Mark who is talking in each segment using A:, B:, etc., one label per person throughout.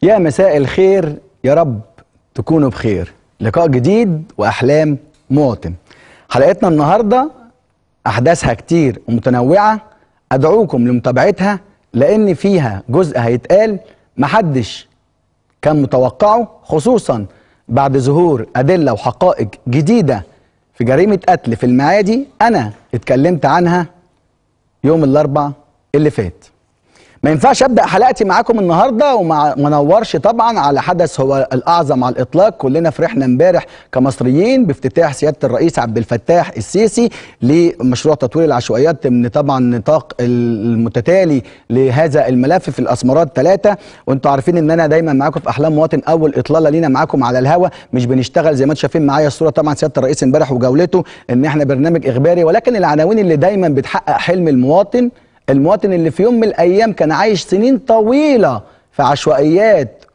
A: يا مساء الخير يا رب تكونوا بخير لقاء جديد واحلام مواطن حلقتنا النهارده احداثها كتير ومتنوعه ادعوكم لمتابعتها لان فيها جزء هيتقال محدش كان متوقعه خصوصا بعد ظهور ادله وحقائق جديده في جريمه قتل في المعادي انا اتكلمت عنها يوم الاربع اللي فات ما ينفعش ابدا حلقتي معاكم النهارده وما ما انورش طبعا على حدث هو الاعظم على الاطلاق كلنا فرحنا امبارح كمصريين بافتتاح سياده الرئيس عبد الفتاح السيسي لمشروع تطوير العشوائيات من طبعا نطاق المتتالي لهذا الملف في الاسمرات ثلاثه وانتم عارفين ان انا دايما معاكم في احلام مواطن اول اطلاله لينا معاكم على الهوا مش بنشتغل زي ما انتم شايفين معايا الصوره طبعا سياده الرئيس امبارح وجولته ان احنا برنامج اخباري ولكن العناوين اللي دايما بتحقق حلم المواطن المواطن اللي في يوم من الايام كان عايش سنين طويله في عشوائيات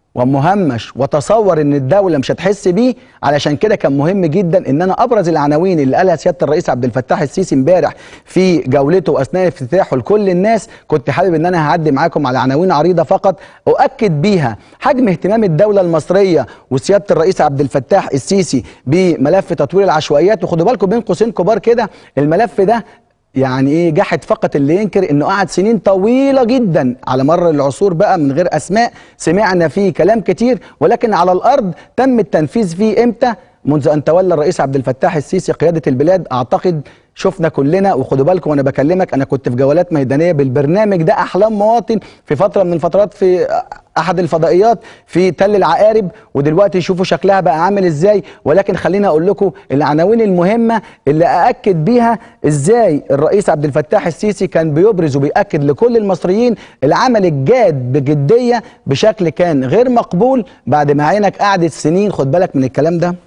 A: ومهمش وتصور ان الدوله مش هتحس بيه علشان كده كان مهم جدا ان انا ابرز العناوين اللي قالها سياده الرئيس عبد الفتاح السيسي امبارح في جولته واثناء افتتاحه لكل الناس كنت حابب ان انا هعدي معاكم على عناوين عريضه فقط اؤكد بيها حجم اهتمام الدوله المصريه وسياده الرئيس عبد الفتاح السيسي بملف تطوير العشوائيات وخدوا بالكم بين قوسين كبار كده الملف ده يعني ايه جحد فقط اللي ينكر انه قعد سنين طويله جدا على مر العصور بقى من غير اسماء سمعنا فيه كلام كتير ولكن على الارض تم التنفيذ فيه امتى منذ ان تولى الرئيس عبد الفتاح السيسي قياده البلاد اعتقد شفنا كلنا وخدوا بالكم وانا بكلمك انا كنت في جولات ميدانيه بالبرنامج ده احلام مواطن في فتره من الفترات في احد الفضائيات في تل العقارب ودلوقتي شوفوا شكلها بقى عامل ازاي ولكن خليني اقول لكم العناوين المهمه اللي ااكد بيها ازاي الرئيس عبد الفتاح السيسي كان بيبرز وبياكد لكل المصريين العمل الجاد بجديه بشكل كان غير مقبول بعد ما عينك قعدت سنين خد بالك من الكلام ده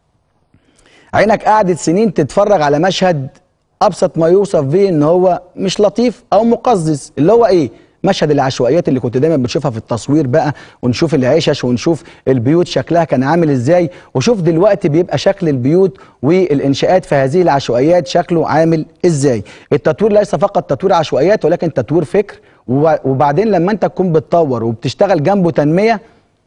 A: عينك قعدت سنين تتفرج على مشهد ابسط ما يوصف به ان هو مش لطيف او مقزز اللي هو ايه مشهد العشوائيات اللي كنت دايما بتشوفها في التصوير بقى ونشوف العشش ونشوف البيوت شكلها كان عامل ازاي وشوف دلوقتي بيبقى شكل البيوت والانشاءات في هذه العشوائيات شكله عامل ازاي التطوير ليس فقط تطوير عشوائيات ولكن تطوير فكر وبعدين لما انت تكون بتطور وبتشتغل جنبه تنميه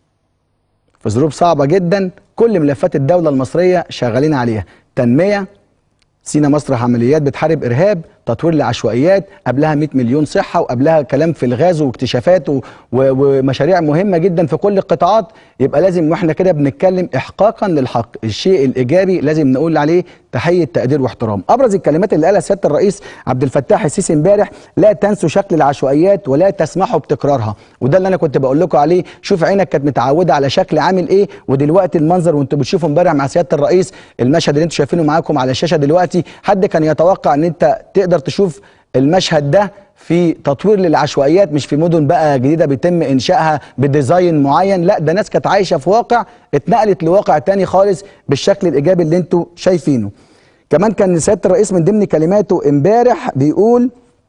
A: في ظروف صعبه جدا كل ملفات الدوله المصريه شغالين عليها تنميه سينا مسرح عمليات بتحارب ارهاب تطوير العشوائيات قبلها 100 مليون صحه وقبلها كلام في الغاز واكتشافات و... و... ومشاريع مهمه جدا في كل القطاعات يبقى لازم واحنا كده بنتكلم احقاقا للحق الشيء الايجابي لازم نقول عليه تحيه تقدير واحترام ابرز الكلمات اللي قالها سياده الرئيس عبد الفتاح السيسي امبارح لا تنسوا شكل العشوائيات ولا تسمحوا بتكرارها وده اللي انا كنت بقول لكم عليه شوف عينك كانت متعوده على شكل عامل ايه ودلوقتي المنظر وانتم بتشوفوا امبارح مع سياده الرئيس المشهد اللي انتم شايفينه معاكم على الشاشه دلوقتي حد كان يتوقع ان انت تقدر تشوف المشهد ده في تطوير للعشوائيات مش في مدن بقى جديده بيتم انشائها بديزاين معين لا ده ناس كانت عايشه في واقع اتنقلت لواقع تاني خالص بالشكل الايجابي اللي انتم شايفينه كمان كان سياده الرئيس من ضمن كلماته امبارح بيقول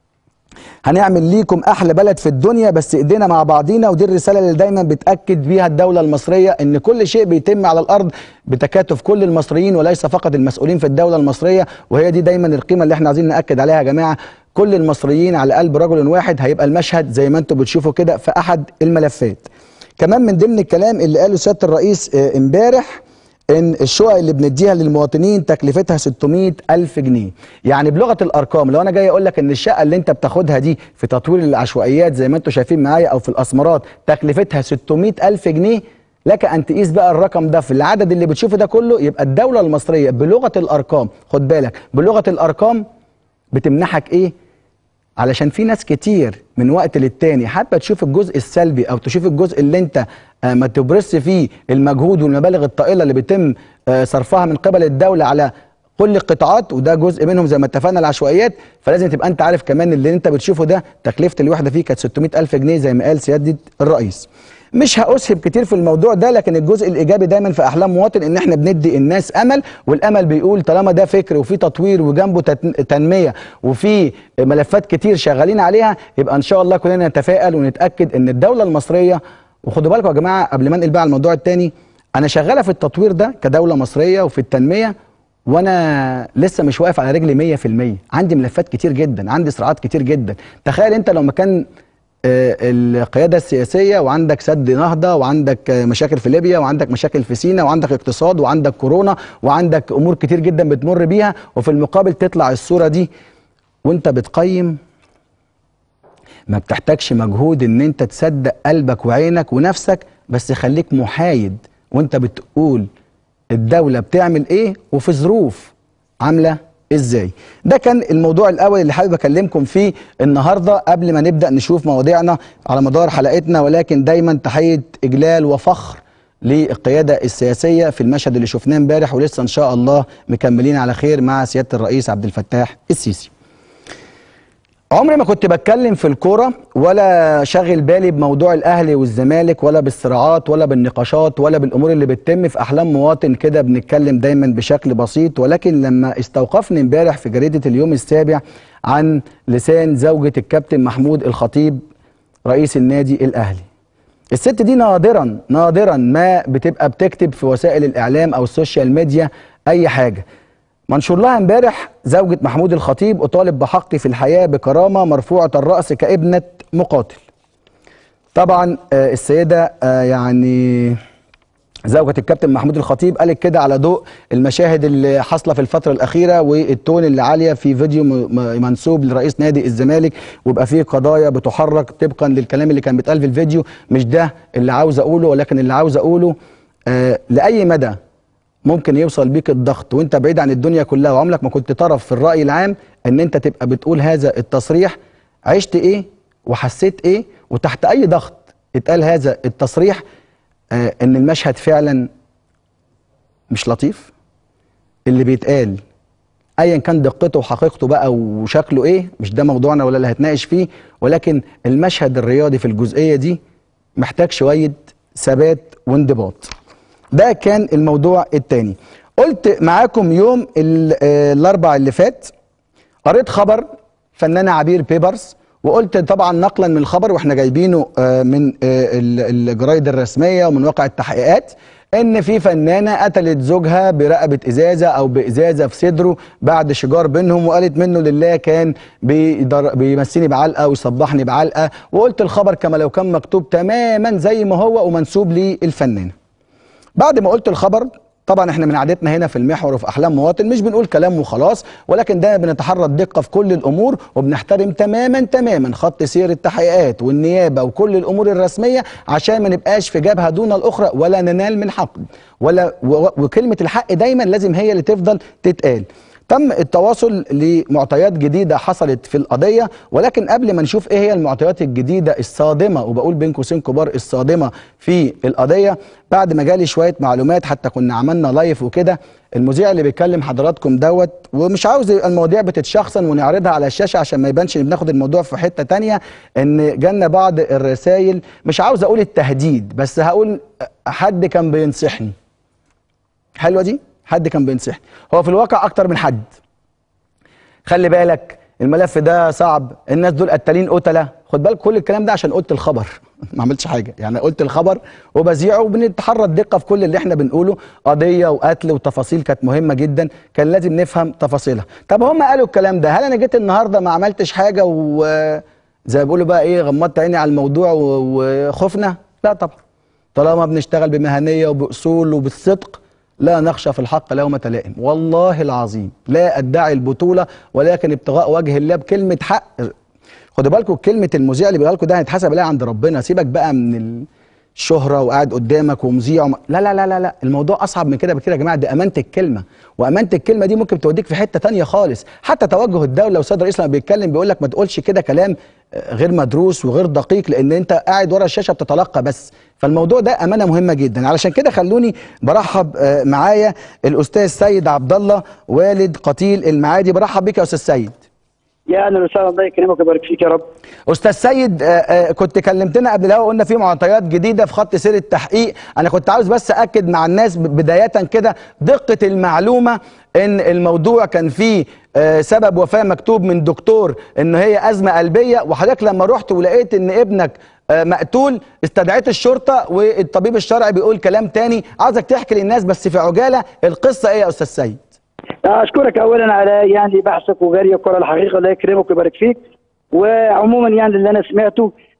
A: هنعمل ليكم احلى بلد في الدنيا بس ايدينا مع بعضينا ودي الرساله اللي دايما بتاكد بيها الدوله المصريه ان كل شيء بيتم على الارض بتكاتف كل المصريين وليس فقط المسؤولين في الدوله المصريه وهي دي دايما القيمه اللي احنا عايزين ناكد عليها يا جماعه كل المصريين على قلب رجل واحد هيبقى المشهد زي ما انتم بتشوفوا كده في احد الملفات كمان من ضمن الكلام اللي قاله سياده الرئيس امبارح ان الشقق اللي بنديها للمواطنين تكلفتها 600 الف جنيه يعني بلغه الارقام لو انا جاي اقول لك ان الشقه اللي انت بتاخدها دي في تطوير العشوائيات زي ما انتم شايفين معايا او في الاسمرات تكلفتها 600 الف جنيه لك ان تقيس بقى الرقم ده في العدد اللي بتشوفه ده كله يبقى الدوله المصريه بلغه الارقام خد بالك بلغه الارقام بتمنحك ايه علشان في ناس كتير من وقت للتاني حابه تشوف الجزء السلبي او تشوف الجزء اللي انت ما تبرز فيه المجهود والمبالغ الطائله اللي بيتم صرفها من قبل الدوله على كل القطاعات وده جزء منهم زي ما اتفقنا العشوائيات فلازم تبقى انت عارف كمان اللي انت بتشوفه ده تكلفه الوحده فيه كانت 600 الف جنيه زي ما قال سياده الرئيس مش هأسهب كتير في الموضوع ده لكن الجزء الايجابي دايما في احلام مواطن ان احنا بندي الناس امل والامل بيقول طالما ده فكر وفي تطوير وجنبه تنميه وفي ملفات كتير شغالين عليها يبقى ان شاء الله كلنا نتفائل ونتاكد ان الدوله المصريه وخدوا بالكم يا جماعه قبل ما انقل بقى على الموضوع الثاني انا شغاله في التطوير ده كدوله مصريه وفي التنميه وانا لسه مش واقف على رجلي 100% عندي ملفات كتير جدا عندي صراعات كتير جدا تخيل انت لو مكان آه، القياده السياسيه وعندك سد نهضه وعندك آه، مشاكل في ليبيا وعندك مشاكل في سيناء وعندك اقتصاد وعندك كورونا وعندك امور كتير جدا بتمر بيها وفي المقابل تطلع الصوره دي وانت بتقيم ما بتحتاجش مجهود ان انت تصدق قلبك وعينك ونفسك بس خليك محايد وانت بتقول الدولة بتعمل ايه وفي ظروف عاملة ازاي ده كان الموضوع الاول اللي حابب اكلمكم فيه النهاردة قبل ما نبدأ نشوف مواضيعنا على مدار حلقتنا ولكن دايما تحية اجلال وفخر للقيادة السياسية في المشهد اللي شفناه امبارح ولسه ان شاء الله مكملين على خير مع سيادة الرئيس عبد الفتاح السيسي عمري ما كنت بتكلم في الكوره ولا شاغل بالي بموضوع الاهلي والزمالك ولا بالصراعات ولا بالنقاشات ولا بالامور اللي بتتم في احلام مواطن كده بنتكلم دايما بشكل بسيط ولكن لما استوقفني امبارح في جريده اليوم السابع عن لسان زوجة الكابتن محمود الخطيب رئيس النادي الاهلي الست دي نادرا نادرا ما بتبقى بتكتب في وسائل الاعلام او السوشيال ميديا اي حاجه منشور لها امبارح زوجة محمود الخطيب أطالب بحقي في الحياة بكرامة مرفوعة الرأس كابنة مقاتل طبعا آه، السيدة آه، يعني زوجة الكابتن محمود الخطيب قالت كده على ضوء المشاهد اللي حاصله في الفترة الأخيرة والتون اللي عالية في فيديو م- منسوب لرئيس نادي الزمالك ويبقى فيه قضايا بتحرك طبقا للكلام اللي كان بيتقال في الفيديو مش ده اللي عاوز أقوله ولكن اللي عاوز أقوله آه لأي مدى ممكن يوصل بيك الضغط وانت بعيد عن الدنيا كلها وعمرك ما كنت طرف في الرأي العام ان انت تبقى بتقول هذا التصريح عشت ايه وحسيت ايه وتحت اي ضغط اتقال هذا التصريح آه ان المشهد فعلا مش لطيف اللي بيتقال ايا كان دقته وحقيقته بقى وشكله ايه مش ده موضوعنا ولا اللي هتناقش فيه ولكن المشهد الرياضي في الجزئيه دي محتاج شويه ثبات وانضباط ده كان الموضوع التاني قلت معاكم يوم ال- آه، الاربع اللي فات قريت خبر فنانة عبير بيبرز وقلت طبعا نقلا من الخبر واحنا جايبينه آه، من آه، ال- الجرايد الرسميه ومن واقع التحقيقات ان في فنانه قتلت زوجها برقبه ازازه او بازازه في صدره بعد شجار بينهم وقالت منه لله كان بيضر- بيمسني بعلقه ويصبحني بعلقه وقلت الخبر كما لو كان مكتوب تماما زي ما هو ومنسوب للفنانه بعد ما قلت الخبر طبعا احنا من عادتنا هنا في المحور وفي احلام مواطن مش بنقول كلام وخلاص ولكن ده بنتحرى الدقه في كل الامور وبنحترم تماما تماما خط سير التحقيقات والنيابه وكل الامور الرسميه عشان ما نبقاش في جبهه دون الاخرى ولا ننال من حق ولا و- وكلمه الحق دايما لازم هي اللي تفضل تتقال تم التواصل لمعطيات جديدة حصلت في القضية ولكن قبل ما نشوف ايه هي المعطيات الجديدة الصادمة وبقول بين قوسين كبار الصادمة في القضية بعد ما جالي شوية معلومات حتى كنا عملنا لايف وكده المذيع اللي بيكلم حضراتكم دوت ومش عاوز يبقى المواضيع بتتشخصن ونعرضها على الشاشة عشان ما يبانش ان بناخد الموضوع في حتة تانية ان جالنا بعض الرسائل مش عاوز اقول التهديد بس هقول حد كان بينصحني حلوه دي حد كان بينصحني هو في الواقع اكتر من حد خلي بالك الملف ده صعب الناس دول قتالين قتله خد بالك كل الكلام ده عشان قلت الخبر ما عملتش حاجه يعني قلت الخبر وبذيعه وبنتحرى الدقه في كل اللي احنا بنقوله قضيه وقتل وتفاصيل كانت مهمه جدا كان لازم نفهم تفاصيلها طب هم قالوا الكلام ده هل انا جيت النهارده ما عملتش حاجه وزي ما بيقولوا بقى ايه غمضت عيني على الموضوع و- وخفنا لا طبعا طالما بنشتغل بمهنيه وباصول وبالصدق لا نخشى في الحق لومة لائم والله العظيم لا ادعي البطوله ولكن ابتغاء وجه الله بكلمه حق خدوا بالكم كلمه المذيع اللي بيقول لكم ده هيتحسب عليها عند ربنا سيبك بقى من الشهره وقاعد قدامك ومذيع وم... لا لا لا لا لا الموضوع اصعب من كده بكده يا جماعه دي امانه الكلمه وامانه الكلمه دي ممكن توديك في حته تانية خالص حتى توجه الدوله واستاذ الرئيس لما بيتكلم بيقول لك ما تقولش كده كلام آه، غير مدروس وغير دقيق لان انت قاعد ورا الشاشه بتتلقى بس فالموضوع ده امانه مهمه جدا علشان كده خلوني برحب آه، معايا الاستاذ سيد عبد الله والد قتيل المعادي برحب بك يا استاذ سيد
B: يا اهلا وسهلا الله يكرمك ويبارك فيك يا رب
A: استاذ سيد آه، آه، كنت كلمتنا قبل الهوا قلنا في معطيات جديده في خط سير التحقيق انا كنت عاوز بس اكد مع الناس ب- بدايه كده دقه المعلومه ان الموضوع كان فيه آه، سبب وفاه مكتوب من دكتور ان هي ازمه قلبيه وحضرتك لما رحت ولقيت ان ابنك آه، مقتول استدعيت الشرطه والطبيب الشرعي بيقول كلام تاني عاوزك تحكي للناس بس في عجاله القصه ايه يا استاذ سيد
B: اشكرك اولا على يعني بحثك وجريك ورا الحقيقه الله يكرمك ويبارك فيك وعموما يعني اللي انا سمعته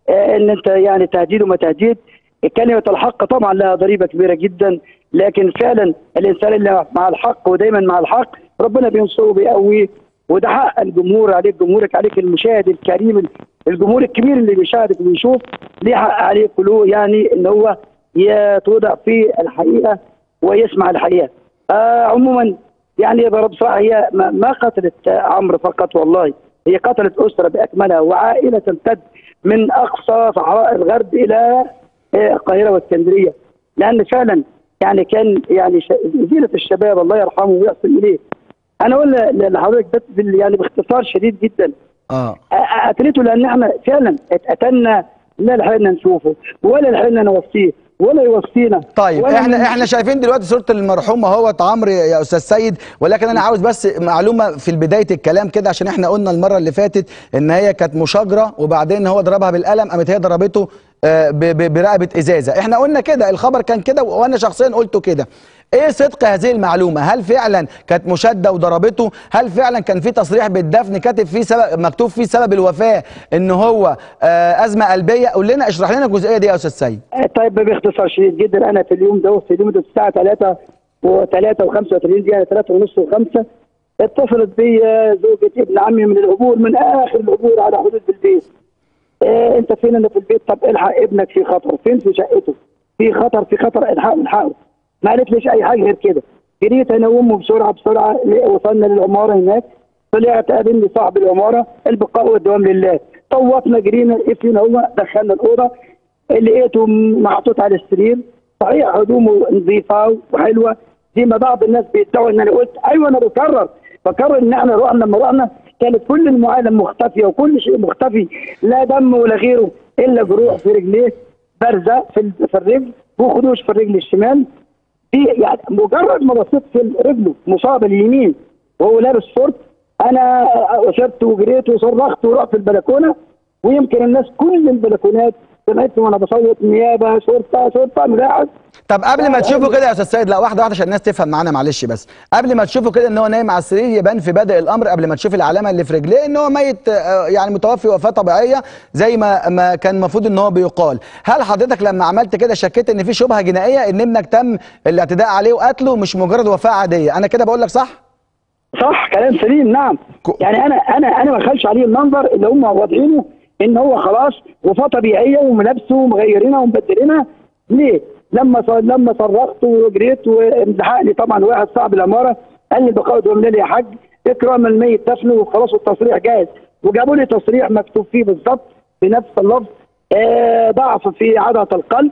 B: آه، ان انت يعني تهديد وما تهديد كلمه الحق طبعا لها ضريبه كبيره جدا لكن فعلا الانسان اللي مع الحق ودايما مع الحق ربنا بينصره وبيقويه وده حق الجمهور عليك جمهورك عليك المشاهد الكريم الجمهور الكبير اللي بيشاهدك وبيشوف ليه حق عليه كله يعني ان هو يتوضع في الحقيقه ويسمع الحقيقه. آه عموما يعني يا بصراحه هي ما ما قتلت عمرو فقط والله هي قتلت اسره باكملها وعائله تمتد من اقصى صحراء الغرب الى آه، القاهره واسكندريه لان فعلا يعني كان يعني ش- زينه الشباب الله يرحمه ويحسن اليه. انا اقول ل- لحضرتك بس بال- يعني باختصار شديد جدا
A: اه
B: أ- قتلته لان احنا فعلا اتقتلنا لا لحقنا نشوفه ولا لحقنا نوصيه ولا يوصينا
A: طيب
B: ولا
A: احنا
B: من-
A: احنا شايفين دلوقتي صوره المرحوم اهو عمرو يا استاذ سيد ولكن انا عاوز بس معلومه في بدايه الكلام كده عشان احنا قلنا المره اللي فاتت ان هي كانت مشاجره وبعدين هو ضربها بالقلم قامت هي ضربته آه، ب- ب- برقبه ازازه احنا قلنا كده الخبر كان كده وانا شخصيا قلته كده ايه صدق هذه المعلومه هل فعلا كانت مشاده وضربته هل فعلا كان في تصريح بالدفن كاتب فيه سبب مكتوب فيه سبب الوفاه ان هو آه، ازمه قلبيه قول لنا اشرح لنا الجزئيه دي يا استاذ سيد
B: آه، طيب باختصار شديد جدا انا في اليوم ده في اليوم ده الساعه 3 و3 و35 دقيقه 3 ونص و5 اتصلت بي زوجة ابن عمي من العبور من اخر العبور على حدود البيت آه انت فين انا في البيت طب الحق ابنك في خطر فين في شقته في خطر في خطر الحقه الحقه ما قالتليش اي حاجه غير كده جريت انا وامه بسرعه بسرعه وصلنا للعماره هناك طلعت قابلني صاحب العماره البقاء والدوام لله طوطنا جرينا ايه فين هو دخلنا الاوضه لقيته محطوط على السرير صحيح هدومه نظيفه وحلوه زي ما بعض الناس بيدعوا ان انا قلت ايوه انا بكرر بكرر ان احنا رحنا لما رحنا كانت كل المعالم مختفيه وكل شيء مختفي لا دم ولا غيره الا جروح في رجليه بارزه في ال- في الرجل وخدوش في الرجل الشمال دي يعني مجرد ما بصيت في رجله مصاب اليمين وهو لابس شورت انا وشرت وجريت وصرخت ورحت البلكونه ويمكن الناس كل البلكونات سمعتني وانا بصوت نيابه شرطه شرطه مباعد
A: طب قبل ما
B: لا،
A: تشوفوا
B: لا.
A: كده يا استاذ سيد لا واحده واحده عشان الناس تفهم معانا معلش بس قبل ما تشوفوا كده ان هو نايم على السرير يبان في بدء الامر قبل ما تشوف العلامه اللي في رجليه ان هو ميت آه، يعني متوفي وفاه طبيعيه زي ما ما كان المفروض ان هو بيقال هل حضرتك لما عملت كده شكيت ان في شبهه جنائيه ان ابنك تم الاعتداء عليه وقتله مش مجرد وفاه عاديه انا كده بقول لك صح
B: صح كلام سليم نعم
A: كو-
B: يعني انا انا انا ما خلش عليه المنظر اللي هم واضعينه ان هو خلاص وفاه طبيعيه وملابسه ومغيرينها ومبدلينها ليه؟ لما ص- لما صرخت وجريت وامتحقني طبعا واحد صاحب العماره قال لي بقاء دوام لي يا حاج اكرام الميت دفنه وخلاص التصريح جاهز وجابوا لي تصريح مكتوب فيه بالظبط بنفس اللفظ آه ضعف في عضله القلب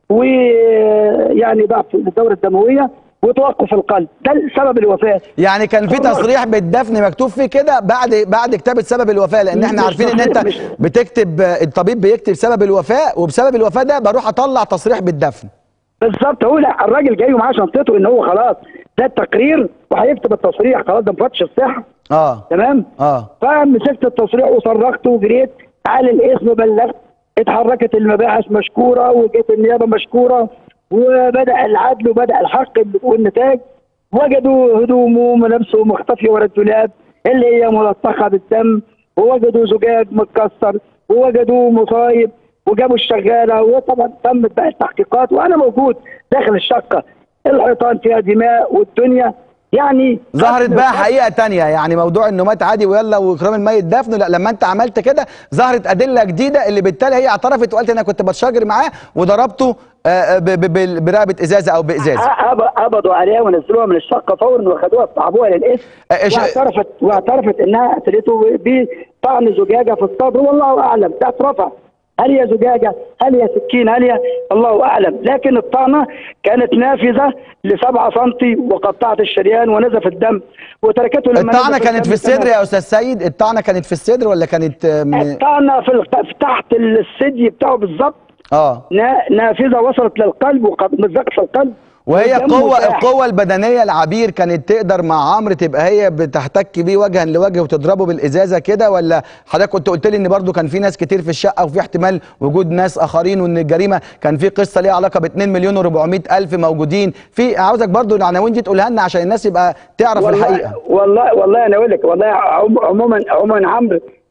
B: ويعني ضعف في الدوره الدمويه وتوقف القلب ده سبب الوفاه
A: يعني كان في
B: والله.
A: تصريح بالدفن مكتوب فيه كده بعد بعد كتابه سبب الوفاه لان احنا
B: مش
A: عارفين ان
B: تصريح،
A: انت
B: مش-
A: بتكتب الطبيب بيكتب سبب الوفاه وبسبب الوفاه ده بروح اطلع تصريح بالدفن
B: بالظبط هو لا الراجل جاي ومعاه شنطته ان هو خلاص ده التقرير وهيكتب التصريح خلاص ده مفتش الصحه
A: اه
B: تمام
A: اه
B: فمسكت التصريح وصرخت وجريت على الاسم بلغت اتحركت المباحث مشكوره وجيت النيابه مشكوره وبدا العدل وبدا الحق والنتاج وجدوا هدومه وملابسه مختفيه ورا الدولاب اللي هي ملطخه بالدم ووجدوا زجاج متكسر ووجدوا مصايب وجابوا الشغاله وطبعا تمت بقى التحقيقات وانا موجود داخل الشقه الحيطان فيها دماء والدنيا يعني
A: ظهرت بقى حقيقه تانية يعني موضوع انه مات عادي ويلا واكرام الميت دفنه لا لما انت عملت كده ظهرت ادله جديده اللي بالتالي هي اعترفت وقالت انا كنت بتشاجر معاه وضربته آه، ب- ب- ب- برقبه ازازه او بازازه
B: أب- قبضوا عليها ونزلوها من الشقه فورا واخدوها صعبوها للاسم
A: أه، إيش-
B: واعترفت واعترفت انها قتلته بطعن زجاجه في الصدر والله اعلم ده اترفع هل هي زجاجه؟ هل هي سكين؟ هل هي الله اعلم، لكن الطعنه كانت نافذه ل 7 سم وقطعت الشريان ونزف الدم وتركته لما
A: الطعنه
B: نزف
A: كانت
B: الدم
A: في الصدر
B: تمام.
A: يا استاذ سيد الطعنه كانت في الصدر ولا كانت آه، من-
B: الطعنه في الق- في تحت الثدي بتاعه بالظبط
A: اه
B: نا- نافذه وصلت للقلب ومزقت القلب
A: وهي
B: والدم
A: القوة
B: ساح.
A: القوة البدنية العبير كانت تقدر مع عمرو تبقى هي بتحتك بيه وجها لوجه وتضربه بالإزازة كده ولا حضرتك كنت قلت لي إن برضو كان في ناس كتير في الشقة وفي احتمال وجود ناس آخرين وإن الجريمة كان في قصة ليها علاقة ب 2 مليون و400 ألف موجودين في عاوزك برضو العناوين دي تقولها لنا عشان الناس يبقى تعرف
B: والله
A: الحقيقة
B: والله والله انا اقول لك والله عم- عموما عموما عمرو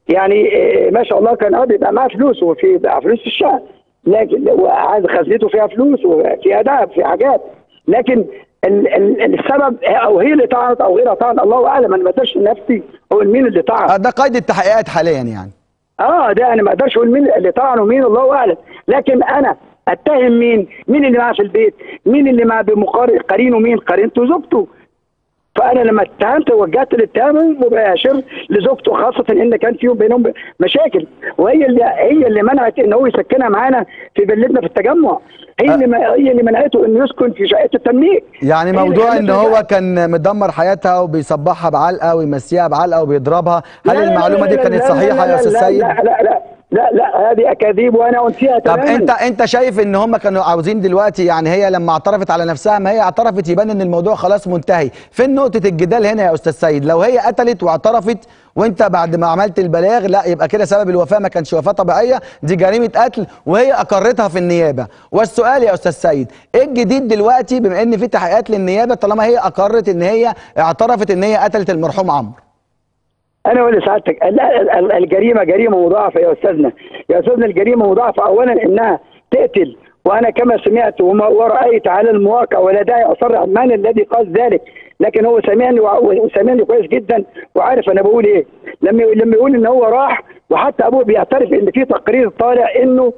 B: يعني آه، ما شاء الله كان اه بيبقى معاه فلوس وفي بقى فلوس في الشهر لكن وعايز خزنته فيها فلوس وفيها دهب في حاجات لكن ال ال السبب او هي اللي طعنت او غيرها طعنت الله اعلم انا ما اقدرش نفسي اقول مين اللي طعن
A: آه، ده قيد التحقيقات حاليا يعني
B: اه ده انا ما اقدرش اقول مين اللي طعن ومين الله اعلم لكن انا اتهم مين مين اللي معاه في البيت مين اللي معاه بمقارن قرينه مين قرينته زوجته فانا لما اتهمت وجهت الاتهام مباشر لزوجته خاصه ان كان فيهم بينهم مشاكل وهي اللي هي اللي منعت ان هو يسكنها معانا في فيلتنا في التجمع هي اللي ما- هي اللي منعته انه يسكن في شقه التمليك
A: يعني
B: هي اللي
A: موضوع
B: خلته
A: ان هو
B: يقعد.
A: كان مدمر حياتها وبيصبحها بعلقه ويمسيها بعلقه وبيضربها هل
B: لا لا
A: المعلومه
B: لا
A: دي
B: لا
A: كانت
B: لا
A: صحيحه
B: لا
A: يا استاذ
B: لا
A: سيد
B: لا لا لا لا لا هذه اكاذيب وانا انسيها
A: طب
B: تماما
A: انت انت شايف ان هم كانوا عاوزين دلوقتي يعني هي لما اعترفت على نفسها ما هي اعترفت يبان ان الموضوع خلاص منتهي فين نقطه الجدال هنا يا استاذ سيد لو هي قتلت واعترفت وانت بعد ما عملت البلاغ لا يبقى كده سبب الوفاه ما كانش وفاه طبيعيه دي جريمه قتل وهي اقرتها في النيابه والسؤال يا استاذ سيد ايه الجديد دلوقتي بما ان في تحقيقات للنيابه طالما هي اقرت ان هي اعترفت ان هي قتلت المرحوم عمرو
B: انا اقول لسعادتك لا ال- ال- الجريمه جريمه مضاعفه يا استاذنا يا استاذنا الجريمه مضاعفه اولا انها تقتل وانا كما سمعت وما ورايت على المواقع ولا داعي اصرح من الذي قال ذلك لكن هو سامعني وع- وسامعني كويس جدا وعارف انا بقول ايه لما لما يقول ان هو راح وحتى ابوه بيعترف ان في تقرير طالع انه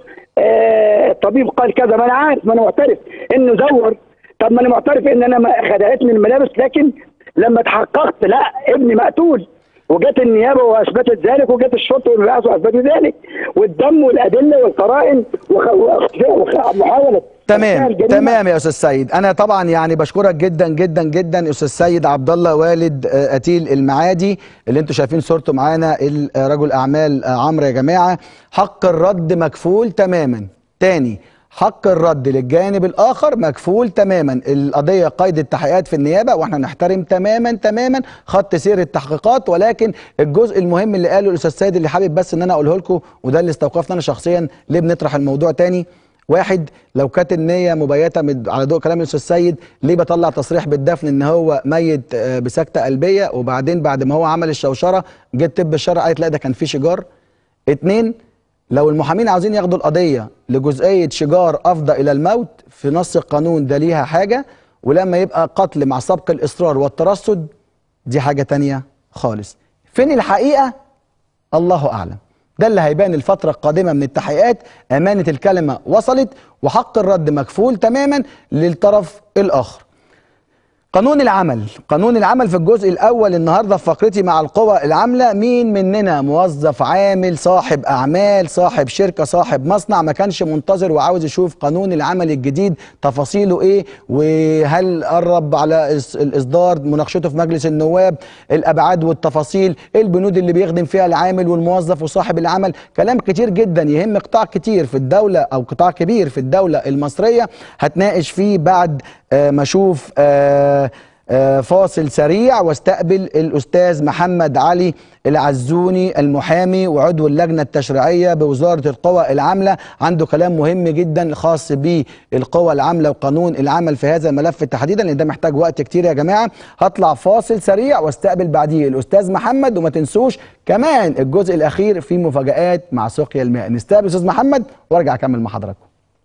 B: آه الطبيب قال كذا ما انا عارف ما انا معترف انه زور طب ما انا معترف ان انا ما- خدعتني الملابس لكن لما تحققت لا ابني مقتول وجت النيابه واثبتت ذلك وجت الشرطه والبعث واثبتوا ذلك والدم والادله والقرائن وخ- وخ- وخ- محاوله
A: تمام
B: الجريمة.
A: تمام يا استاذ سيد انا طبعا يعني بشكرك جدا جدا جدا استاذ سيد عبد الله والد آه، قتيل المعادي اللي انتم شايفين صورته معانا ال- آه، رجل اعمال آه، عمرو يا جماعه حق الرد مكفول تماما تاني حق الرد للجانب الاخر مكفول تماما القضيه قيد التحقيقات في النيابه واحنا نحترم تماما تماما خط سير التحقيقات ولكن الجزء المهم اللي قاله الاستاذ سيد اللي حابب بس ان انا اقوله لكم وده اللي استوقفنا انا شخصيا ليه بنطرح الموضوع تاني واحد لو كانت النية مبيتة من- على ضوء كلام الأستاذ سيد ليه بطلع تصريح بالدفن إن هو ميت آه، بسكتة قلبية وبعدين بعد ما هو عمل الشوشرة جت طب الشرع قالت لا ده كان في شجار اتنين لو المحامين عاوزين ياخدوا القضية لجزئية شجار أفضى إلى الموت في نص القانون ده ليها حاجة ولما يبقى قتل مع سبق الإصرار والترصد دي حاجة تانية خالص فين الحقيقة الله أعلم ده اللي هيبان الفترة القادمة من التحقيقات أمانة الكلمة وصلت وحق الرد مكفول تماما للطرف الآخر قانون العمل قانون العمل في الجزء الأول النهاردة في فقرتي مع القوى العاملة مين مننا موظف عامل صاحب أعمال صاحب شركة صاحب مصنع ما كانش منتظر وعاوز يشوف قانون العمل الجديد تفاصيله إيه وهل قرب على إص- الإصدار مناقشته في مجلس النواب الأبعاد والتفاصيل إيه البنود اللي بيخدم فيها العامل والموظف وصاحب العمل كلام كتير جدا يهم قطاع كتير في الدولة أو قطاع كبير في الدولة المصرية هتناقش فيه بعد آه، ما أشوف آه، آه، فاصل سريع واستقبل الأستاذ محمد علي العزوني المحامي وعضو اللجنة التشريعية بوزارة القوى العاملة عنده كلام مهم جدا خاص بالقوى العاملة وقانون العمل في هذا الملف تحديدا لأن ده محتاج وقت كتير يا جماعة هطلع فاصل سريع واستقبل بعديه الأستاذ محمد وما تنسوش كمان الجزء الأخير فيه مفاجآت مع سقيا الماء نستقبل أستاذ محمد وارجع أكمل مع حضراتكم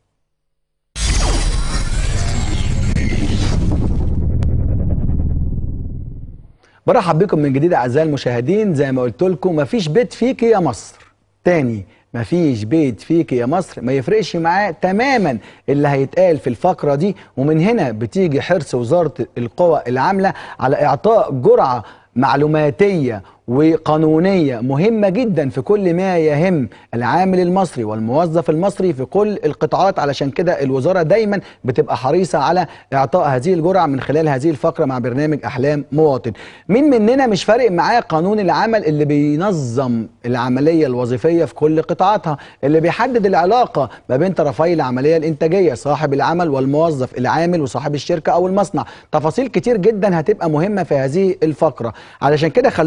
A: برحب بكم من جديد اعزائي المشاهدين زي ما قلت لكم مفيش بيت فيك يا مصر تاني مفيش بيت فيك يا مصر ما يفرقش معاه تماما اللي هيتقال في الفقره دي ومن هنا بتيجي حرص وزاره القوى العامله على اعطاء جرعه معلوماتيه وقانونيه مهمه جدا في كل ما يهم العامل المصري والموظف المصري في كل القطاعات علشان كده الوزاره دايما بتبقى حريصه على اعطاء هذه الجرعه من خلال هذه الفقره مع برنامج احلام مواطن. مين مننا مش فارق معاه قانون العمل اللي بينظم العمليه الوظيفيه في كل قطاعاتها، اللي بيحدد العلاقه ما بين طرفي العمليه الانتاجيه صاحب العمل والموظف العامل وصاحب الشركه او المصنع. تفاصيل كتير جدا هتبقى مهمه في هذه الفقره، علشان كده خلوني برحب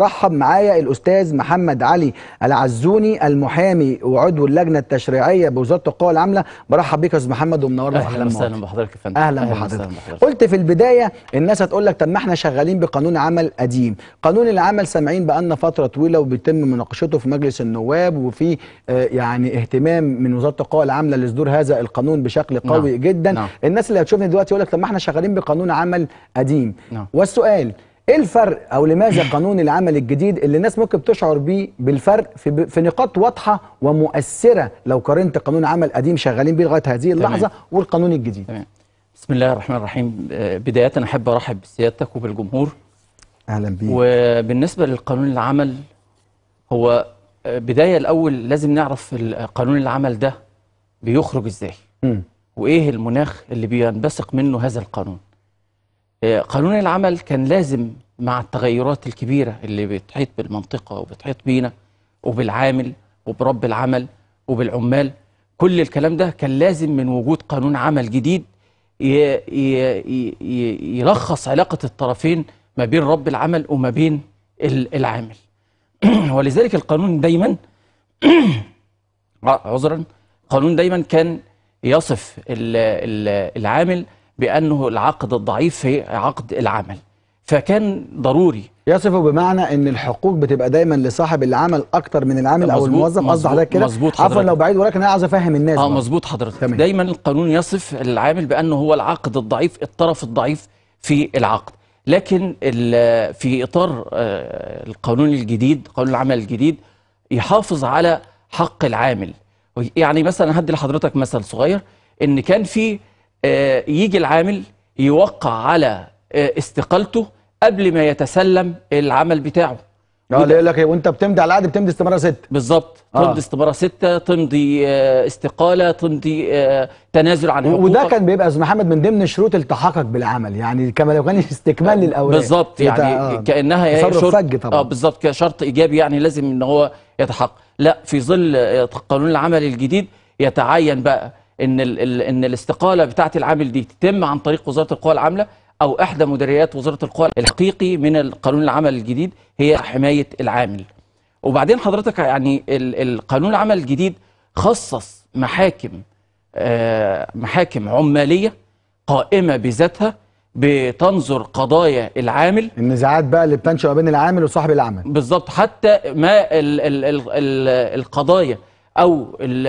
A: برحب معايا الاستاذ محمد علي العزوني المحامي وعضو اللجنه التشريعيه بوزاره القوى العامله برحب بيك يا استاذ محمد ومنورنا في
C: اهلا
A: احلام
C: وسهلا
A: مواطن.
C: بحضرتك يا فندم
A: اهلا
C: وسهلا
A: بحضرتك
C: بحضرتك.
A: قلت في البدايه الناس هتقول لك طب ما احنا شغالين بقانون عمل قديم قانون العمل سامعين بقالنا فتره طويله وبيتم مناقشته في مجلس النواب وفي آه، يعني اهتمام من وزاره القوى العامله لصدور هذا القانون بشكل قوي
C: نعم.
A: جدا
C: نعم.
A: الناس اللي هتشوفني دلوقتي يقول لك طب ما احنا شغالين بقانون عمل قديم
C: نعم.
A: والسؤال ايه الفرق او لماذا قانون العمل الجديد اللي الناس ممكن تشعر بيه بالفرق في في نقاط واضحه ومؤثره لو قارنت قانون عمل قديم شغالين بيه لغايه هذه اللحظه والقانون الجديد
C: تمام بسم الله الرحمن الرحيم آه، بداية أحب أرحب بسيادتك وبالجمهور
A: اهلا بيك
C: وبالنسبة للقانون العمل هو آه، بداية الأول لازم نعرف ال- قانون العمل ده بيخرج إزاي
A: مم.
C: وإيه المناخ اللي بينبثق منه هذا القانون آه، قانون العمل كان لازم مع التغيرات الكبيرة اللي بتحيط بالمنطقة وبتحيط بينا وبالعامل وبرب العمل وبالعمال كل الكلام ده كان لازم من وجود قانون عمل جديد ي- ي- ي- ي- يلخص علاقة الطرفين ما بين رب العمل وما بين ال- العامل ولذلك القانون دايما ع- عذرا قانون دايما كان يصف ال- ال- العامل بأنه العقد الضعيف في عقد العمل فكان ضروري
A: يصفه بمعنى ان الحقوق بتبقى دايما لصاحب العمل اكتر من العامل او
C: مظبوط-
A: الموظف قصد
C: مظبوط-
A: حضرتك كده
C: مظبوط
A: عفوا
C: حضرتك.
A: لو بعيد ولكن انا عاوز افهم الناس
C: اه
A: برضه.
C: مظبوط حضرتك
A: تمام.
C: دايما القانون يصف العامل بانه هو العقد الضعيف الطرف الضعيف في العقد لكن ال- في اطار آه، القانون الجديد قانون العمل الجديد يحافظ على حق العامل يعني مثلا هدي لحضرتك مثل صغير ان كان في آه، يجي العامل يوقع على آه، استقالته قبل ما يتسلم العمل بتاعه
A: اه اللي يقول لك إيه، وانت بتمضي على العقد بتمضي استماره ست
C: بالظبط
A: آه.
C: تمضي استمارة ستة تمضي آه، استقالة تمضي آه، تنازل عن حقوقك
A: وده كان بيبقى يا استاذ محمد من ضمن شروط التحقق بالعمل يعني كما لو كان استكمال للاوراق
C: بالظبط
A: يت-
C: يعني
A: آه.
C: كانها هي
A: تصرف
C: شرط
A: فج طبعا
C: اه بالظبط كشرط ايجابي يعني لازم ان هو يتحقق لا في ظل آه، قانون العمل الجديد يتعين بقى ان ال ال ان الاستقاله بتاعه العامل دي تتم عن طريق وزاره القوى العامله او احدى مديريات وزاره القوى الحقيقي من القانون العمل الجديد هي حمايه العامل وبعدين حضرتك يعني ال- القانون العمل الجديد خصص محاكم آه، محاكم عماليه قائمه بذاتها بتنظر قضايا العامل
A: النزاعات بقى اللي بتنشأ ما بين العامل وصاحب العمل
C: بالظبط حتى ما ال ال ال ال القضايا او ال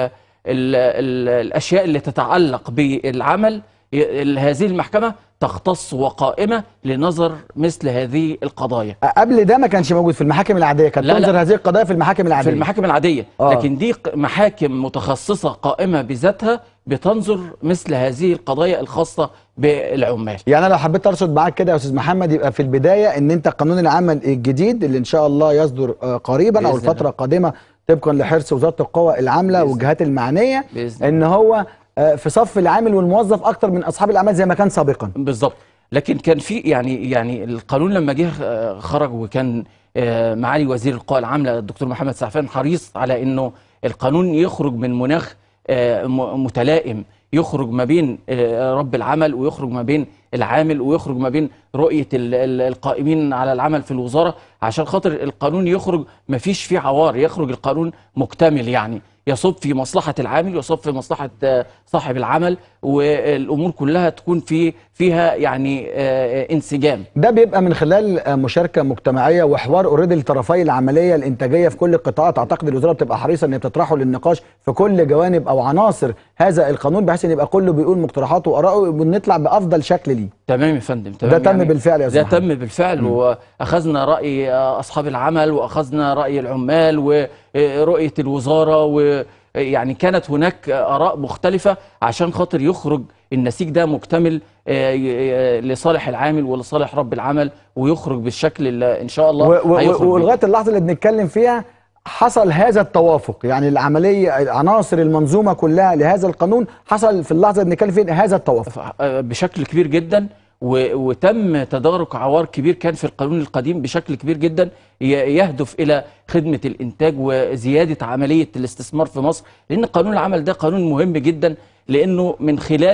C: ال ال الاشياء اللي تتعلق بالعمل ي- ال- هذه المحكمه تختص وقائمه لنظر مثل هذه القضايا
A: قبل ده ما كانش موجود في المحاكم العاديه كانت
C: لا، لا.
A: تنظر هذه القضايا في المحاكم العاديه
C: في المحاكم العاديه
A: آه.
C: لكن دي ق- محاكم متخصصه قائمه بذاتها بتنظر مثل هذه القضايا الخاصه بالعمال
A: يعني انا لو حبيت ارصد معاك كده يا استاذ محمد يبقى في البدايه ان انت قانون العمل الجديد اللي ان شاء الله يصدر آه، قريبا او
C: بإذن
A: الفتره
C: الله.
A: القادمه طبقا لحرص وزاره القوى العامله
C: بإذن
A: والجهات المعنيه
C: بإذن
A: ان هو آه، في صف العامل والموظف اكتر من اصحاب الاعمال زي ما كان سابقا
C: بالظبط لكن كان في يعني يعني القانون لما جه آه، خرج وكان آه، معالي وزير القوى العامله الدكتور محمد سعفان حريص على انه القانون يخرج من مناخ آه، م- متلائم يخرج ما بين آه، رب العمل ويخرج ما بين العامل ويخرج ما بين رؤيه ال- ال- القائمين على العمل في الوزاره عشان خاطر القانون يخرج ما فيش فيه عوار يخرج القانون مكتمل يعني يصب في مصلحة العامل يصب في مصلحة آه، صاحب العمل والأمور كلها تكون في فيها يعني آه، انسجام
A: ده بيبقى من خلال آه، مشاركه مجتمعيه وحوار اوريدي لطرفي العمليه الانتاجيه في كل القطاعات اعتقد الوزاره بتبقى حريصه ان هي بتطرحه للنقاش في كل جوانب او عناصر هذا القانون بحيث ان يبقى كله بيقول مقترحاته واراءه ونطلع بافضل شكل ليه
C: تمام يا فندم تمام
A: ده تم بالفعل يا
C: ده
A: أستاذ
C: تم بالفعل واخذنا راي آه، اصحاب العمل واخذنا راي العمال ورؤيه الوزاره ويعني كانت هناك آه، اراء مختلفه عشان خاطر يخرج النسيج ده مكتمل آه، ي- ي- لصالح العامل ولصالح رب العمل ويخرج بالشكل اللي ان شاء الله
A: و- و-
C: هيخرج بيه.
A: ولغايه اللحظه اللي بنتكلم فيها حصل هذا التوافق يعني العمليه عناصر المنظومه كلها لهذا القانون حصل في اللحظه اللي بنتكلم فيها هذا التوافق
C: بشكل كبير جدا و- وتم تدارك عوار كبير كان في القانون القديم بشكل كبير جدا ي- يهدف الى خدمه الانتاج وزياده عمليه الاستثمار في مصر لان قانون العمل ده قانون مهم جدا لانه من خلاله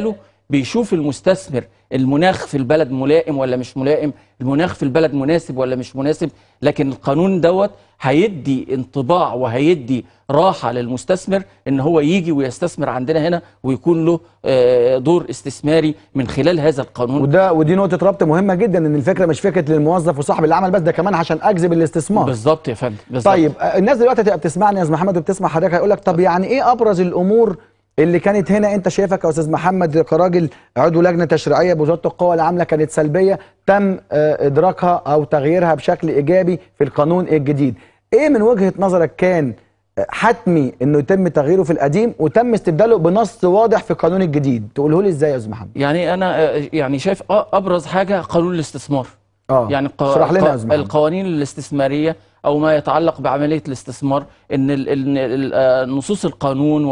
C: بيشوف المستثمر المناخ في البلد ملائم ولا مش ملائم المناخ في البلد مناسب ولا مش مناسب لكن القانون دوت هيدي انطباع وهيدي راحة للمستثمر ان هو يجي ويستثمر عندنا هنا ويكون له آه، دور استثماري من خلال هذا القانون
A: وده ودي نقطه ربط مهمه جدا ان الفكره مش فكره للموظف وصاحب العمل بس ده كمان عشان اجذب الاستثمار
C: بالظبط يا فندم بالظبط.
A: طيب آه، الناس دلوقتي هتبقى بتسمعني يا استاذ محمد وبتسمع حضرتك هيقول لك طب يعني ايه ابرز الامور اللي كانت هنا انت شايفك يا استاذ محمد كراجل عضو لجنه تشريعيه بوزاره القوى العامله كانت سلبيه تم آه، ادراكها او تغييرها بشكل ايجابي في القانون الجديد ايه من وجهه نظرك كان آه، حتمي انه يتم تغييره في القديم وتم استبداله بنص واضح في القانون الجديد تقوله لي ازاي يا استاذ محمد
C: يعني انا آه، يعني شايف آه، ابرز حاجه قانون الاستثمار
A: اه
C: يعني الق-
A: اشرح لنا يا
C: الق-
A: استاذ محمد
C: القوانين الاستثماريه او ما يتعلق بعمليه الاستثمار ان ال- ال- ال- آه، نصوص القانون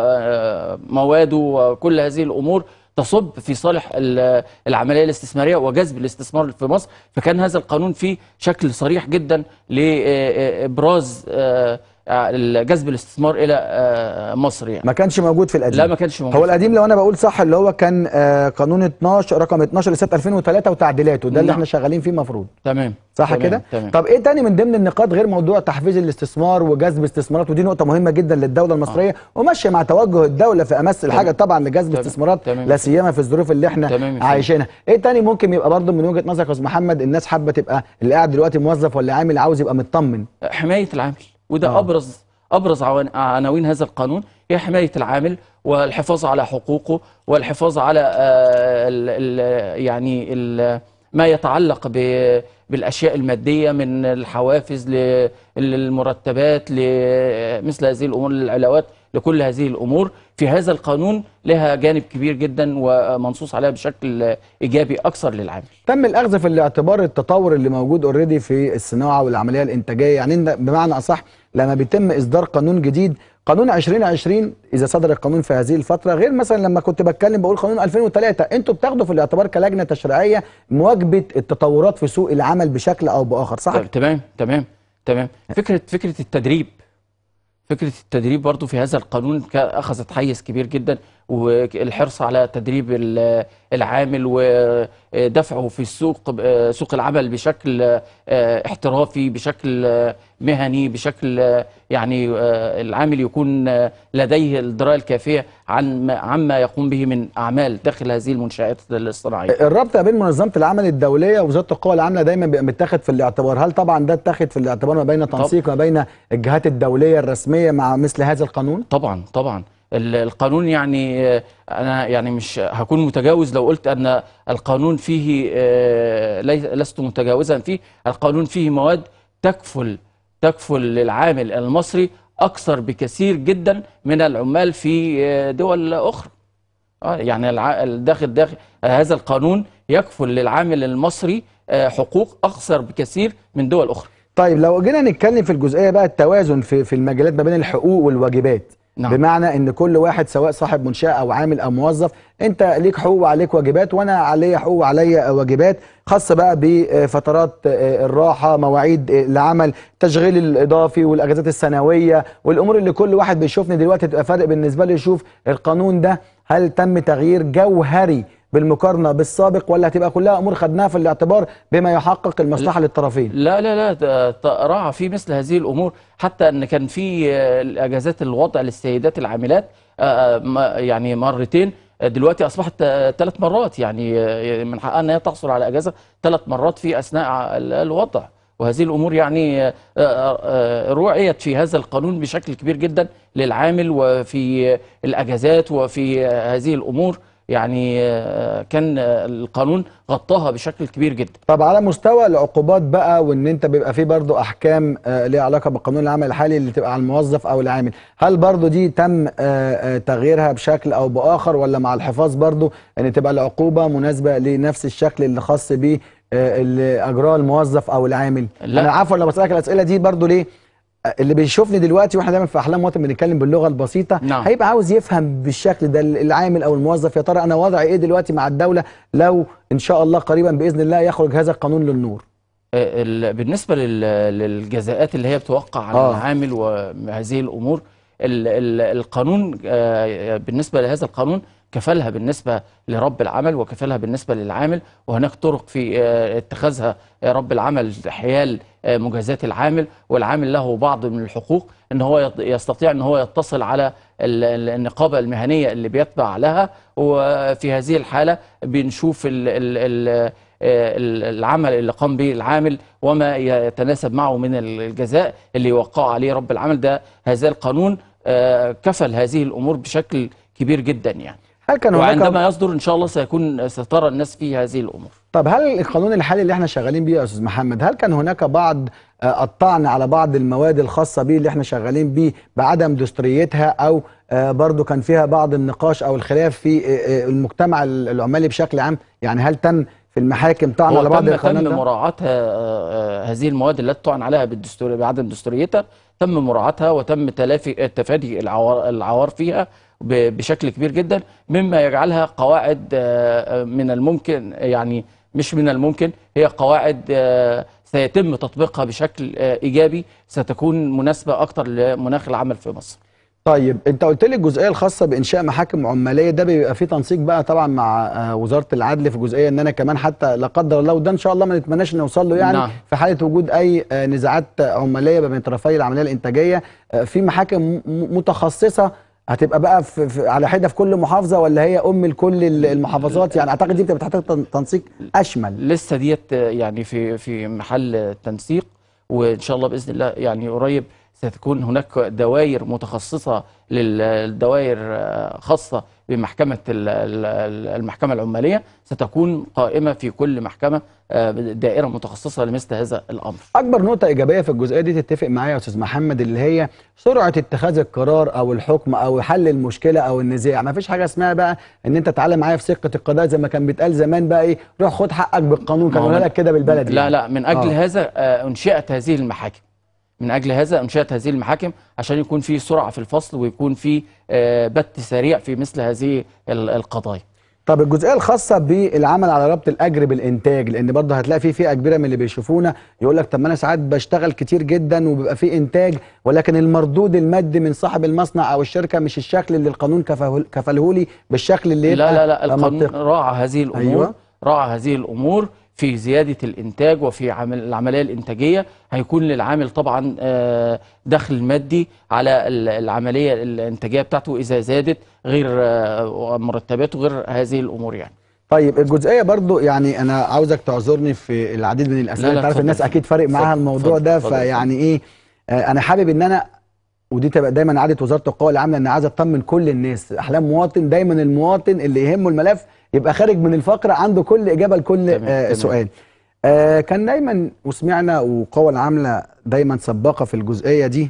C: ومواده وكل هذه الامور تصب في صالح ال- العمليه الاستثماريه وجذب الاستثمار في مصر فكان هذا القانون فيه شكل صريح جدا لابراز آه، آه، جذب الاستثمار الى آه، مصر يعني
A: ما كانش موجود في القديم
C: لا ما كانش موجود
A: هو القديم لو انا بقول صح اللي هو كان آه، قانون 12 رقم 12 لسنه 2003 وتعديلاته ده اللي
C: نعم.
A: احنا شغالين فيه المفروض
C: تمام
A: صح
C: تمام،
A: كده
C: تمام
A: طب ايه تاني من ضمن النقاط غير موضوع تحفيز الاستثمار وجذب استثمارات ودي نقطه مهمه جدا للدوله المصريه وماشيه مع توجه الدوله في امس الحاجه طبعا لجذب
C: تمام،
A: استثمارات
C: تمام.
A: لا سيما في الظروف اللي احنا
C: تمام يا فندم.
A: عايشينها ايه تاني ممكن يبقى برضه من وجهه نظرك يا استاذ محمد الناس حابه تبقى اللي قاعد دلوقتي موظف ولا عامل عاوز يبقى مطمن
C: حماية العامل وده
A: آه.
C: أبرز أبرز عوان- عناوين هذا القانون هي حماية العامل والحفاظ على حقوقه والحفاظ على آه، ال ال يعني ال ما يتعلق ب- بالأشياء المادية من الحوافز ل- للمرتبات لمثل هذه الأمور للعلاوات لكل هذه الأمور في هذا القانون لها جانب كبير جدا ومنصوص عليها بشكل إيجابي أكثر للعامل
A: تم الاخذ في الاعتبار التطور اللي موجود اوريدي في الصناعه والعمليه الانتاجيه يعني إن بمعنى اصح لما بيتم اصدار قانون جديد قانون 2020 اذا صدر القانون في هذه الفتره غير مثلا لما كنت بتكلم بقول قانون 2003 انتوا بتاخدوا في الاعتبار كلجنه تشريعيه مواكبه التطورات في سوق العمل بشكل او باخر صح
C: طيب تمام تمام تمام فكره فكره التدريب فكره التدريب برضو في هذا القانون كا- اخذت حيز كبير جدا والحرص على تدريب ال- العامل ودفعه في السوق ب- سوق العمل بشكل آه، احترافي بشكل آه، مهني بشكل آه، يعني آه، العامل يكون آه، لديه الدرايه الكافيه عن ما- عما يقوم به من اعمال داخل هذه المنشات الصناعيه
A: الربط بين منظمه العمل الدوليه ووزاره القوى العامله دايما بيبقى متاخد في الاعتبار هل طبعا ده اتاخد في الاعتبار ما بين تنسيق ما بين الجهات الدوليه الرسميه مع مثل هذا القانون
C: طبعا طبعا ال- القانون يعني آه، انا يعني مش هكون متجاوز لو قلت ان القانون فيه آه، لي- لست متجاوزا فيه القانون فيه مواد تكفل تكفل للعامل المصري اكثر بكثير جدا من العمال في آه، دول اخرى آه، يعني الع- الداخل داخل آه، هذا القانون يكفل للعامل المصري آه، حقوق اكثر بكثير من دول اخرى
A: طيب لو جينا نتكلم في الجزئيه بقى التوازن في في المجالات ما بين الحقوق والواجبات
C: نعم.
A: بمعنى ان كل واحد سواء صاحب منشاه او عامل او موظف انت ليك حقوق وعليك واجبات وانا عليا حقوق وعليا واجبات خاصه بقى بفترات الراحه مواعيد العمل تشغيل الاضافي والاجازات السنويه والامور اللي كل واحد بيشوفني دلوقتي تبقى فارق بالنسبه له يشوف القانون ده هل تم تغيير جوهري بالمقارنه بالسابق ولا هتبقى كلها امور خدناها في الاعتبار بما يحقق المصلحه للطرفين
C: لا لا لا ده- ت- راعى في مثل هذه الامور حتى ان كان في آه، الاجازات الوضع للسيدات العاملات آه، ما- يعني مرتين آه، دلوقتي اصبحت ثلاث مرات يعني آه، من حقها ان هي تحصل على اجازه ثلاث مرات في اثناء ع- ال- الوضع وهذه الامور يعني آه، آه، آه، روعيت في هذا القانون بشكل كبير جدا للعامل وفي آه، الاجازات وفي آه، هذه الامور يعني آه، كان آه، القانون غطاها بشكل كبير جدا
A: طب على مستوى العقوبات بقى وان انت بيبقى فيه برضو احكام آه ليها علاقه بقانون العمل الحالي اللي تبقى على الموظف او العامل هل برضو دي تم آه آه تغييرها بشكل او باخر ولا مع الحفاظ برضو ان تبقى العقوبه مناسبه لنفس الشكل اللي خاص بيه آه اللي اجراه الموظف او العامل
C: لا.
A: انا عارف لما بسالك الاسئله دي برضو ليه آه، اللي بيشوفني دلوقتي واحنا دايما في احلام وطن بنتكلم باللغه البسيطه
C: نعم.
A: هيبقى عاوز يفهم بالشكل ده العامل او الموظف يا ترى انا وضعي ايه دلوقتي مع الدوله لو ان شاء الله قريبا باذن الله يخرج هذا القانون للنور
C: آه، ال- بالنسبة لل- للجزاءات اللي هي بتوقع على
A: آه.
C: العامل وهذه الأمور ال- ال- القانون آه، بالنسبة لهذا القانون كفلها بالنسبة لرب العمل وكفلها بالنسبة للعامل وهناك طرق في آه، اتخاذها آه، رب العمل حيال آه، مجازات العامل والعامل له بعض من الحقوق ان هو يط- يستطيع ان هو يتصل على ال- ال- النقابة المهنية اللي بيتبع لها وفي هذه الحالة بنشوف ال ال ال ال- العمل اللي قام به العامل وما يتناسب معه من الجزاء اللي يوقعه عليه رب العمل ده هذا القانون آه، كفل هذه الامور بشكل كبير جدا يعني
A: هل كان هناك
C: وعندما يصدر ان شاء الله سيكون سترى الناس في هذه الامور
A: طب هل القانون الحالي اللي احنا شغالين بيه يا استاذ محمد هل كان هناك بعض آه، الطعن على بعض المواد الخاصه بيه اللي احنا شغالين بيه بعدم دستوريتها او آه، برضو كان فيها بعض النقاش او الخلاف في آه، آه، المجتمع العمالي بشكل عام يعني هل تم في المحاكم طعن
C: هو
A: على بعض
C: تم
A: القانون
C: تم
A: ده؟
C: مراعاة آه، آه، هذه المواد التي طعن عليها بالدستور بعدم دستوريتها تم مراعاتها وتم تلافي تفادي العوار, العوار فيها ب- بشكل كبير جدا مما يجعلها قواعد آه، آه، من الممكن يعني مش من الممكن هي قواعد آه، سيتم تطبيقها بشكل آه، ايجابي ستكون مناسبه اكتر لمناخ العمل في مصر
A: طيب انت قلت لي الجزئيه الخاصه بانشاء محاكم عماليه ده بيبقى فيه تنسيق بقى طبعا مع آه، وزاره العدل في جزئيه ان انا كمان حتى لا قدر الله وده ان شاء الله ما نتمناش نوصل له يعني
C: نعم.
A: في حاله وجود اي آه، نزاعات عماليه بين طرفي العمليه الانتاجيه آه، في محاكم م- متخصصه هتبقى بقى في في على حده في كل محافظه ولا هي ام لكل ال- المحافظات يعني اعتقد دي بتبقى بتحتاج تن- تنسيق اشمل
C: لسه ديت آه، يعني في في محل تنسيق وان شاء الله باذن الله يعني قريب ستكون هناك دوائر متخصصه للدوائر آه، خاصه بمحكمه ال- ال- المحكمه العماليه ستكون قائمه في كل محكمه آه، دائره متخصصه لمثل هذا الامر
A: اكبر نقطه ايجابيه في الجزئيه دي تتفق معايا يا استاذ محمد اللي هي سرعه اتخاذ القرار او الحكم او حل المشكله او النزاع ما فيش حاجه اسمها بقى ان انت تعالى معايا في سكه القضاء زي ما كان بيتقال زمان بقى ايه روح خد حقك بالقانون كانوا
C: ما هو
A: يقولها لك كده بالبلدي
C: لا
A: يعني.
C: لا من اجل
A: آه.
C: هذا آه، انشئت هذه المحاكم من اجل هذا انشئت هذه المحاكم عشان يكون في سرعه في الفصل ويكون في آه، بت سريع في مثل هذه ال- القضايا
A: طب الجزئيه الخاصه بالعمل على ربط الاجر بالانتاج لان برضه هتلاقي في فئه كبيره من اللي بيشوفونا يقول لك طب ما انا ساعات بشتغل كتير جدا وبيبقى في انتاج ولكن المردود المادي من صاحب المصنع او الشركه مش الشكل اللي القانون كفله كفله لي بالشكل اللي
C: لا
A: يبقى
C: لا لا القانون
A: منطقي.
C: راعى هذه الامور
A: أيوة.
C: أيوة. راعى هذه الامور في زياده الانتاج وفي عمل العمليه الانتاجيه هيكون للعامل طبعا آه، دخل مادي على ال- العمليه الانتاجيه بتاعته اذا زادت غير آه، مرتباته غير هذه الامور يعني
A: طيب الجزئيه برضو يعني انا عاوزك تعذرني في العديد من الاسئله
C: لا، لا،
A: انت عارف
C: اتفضل.
A: الناس اكيد فارق معاها
C: اتفضل،
A: الموضوع
C: اتفضل،
A: ده
C: اتفضل.
A: فيعني ايه آه انا حابب ان انا ودي تبقى دايما عاده وزاره القوى العامله ان عايزه تطمن كل الناس احلام مواطن دايما المواطن اللي يهمه الملف يبقى خارج من الفقره عنده كل اجابه لكل
C: تمام،
A: آه
C: تمام.
A: سؤال آه كان دايما وسمعنا وقوى العامله دايما سباقه في الجزئيه دي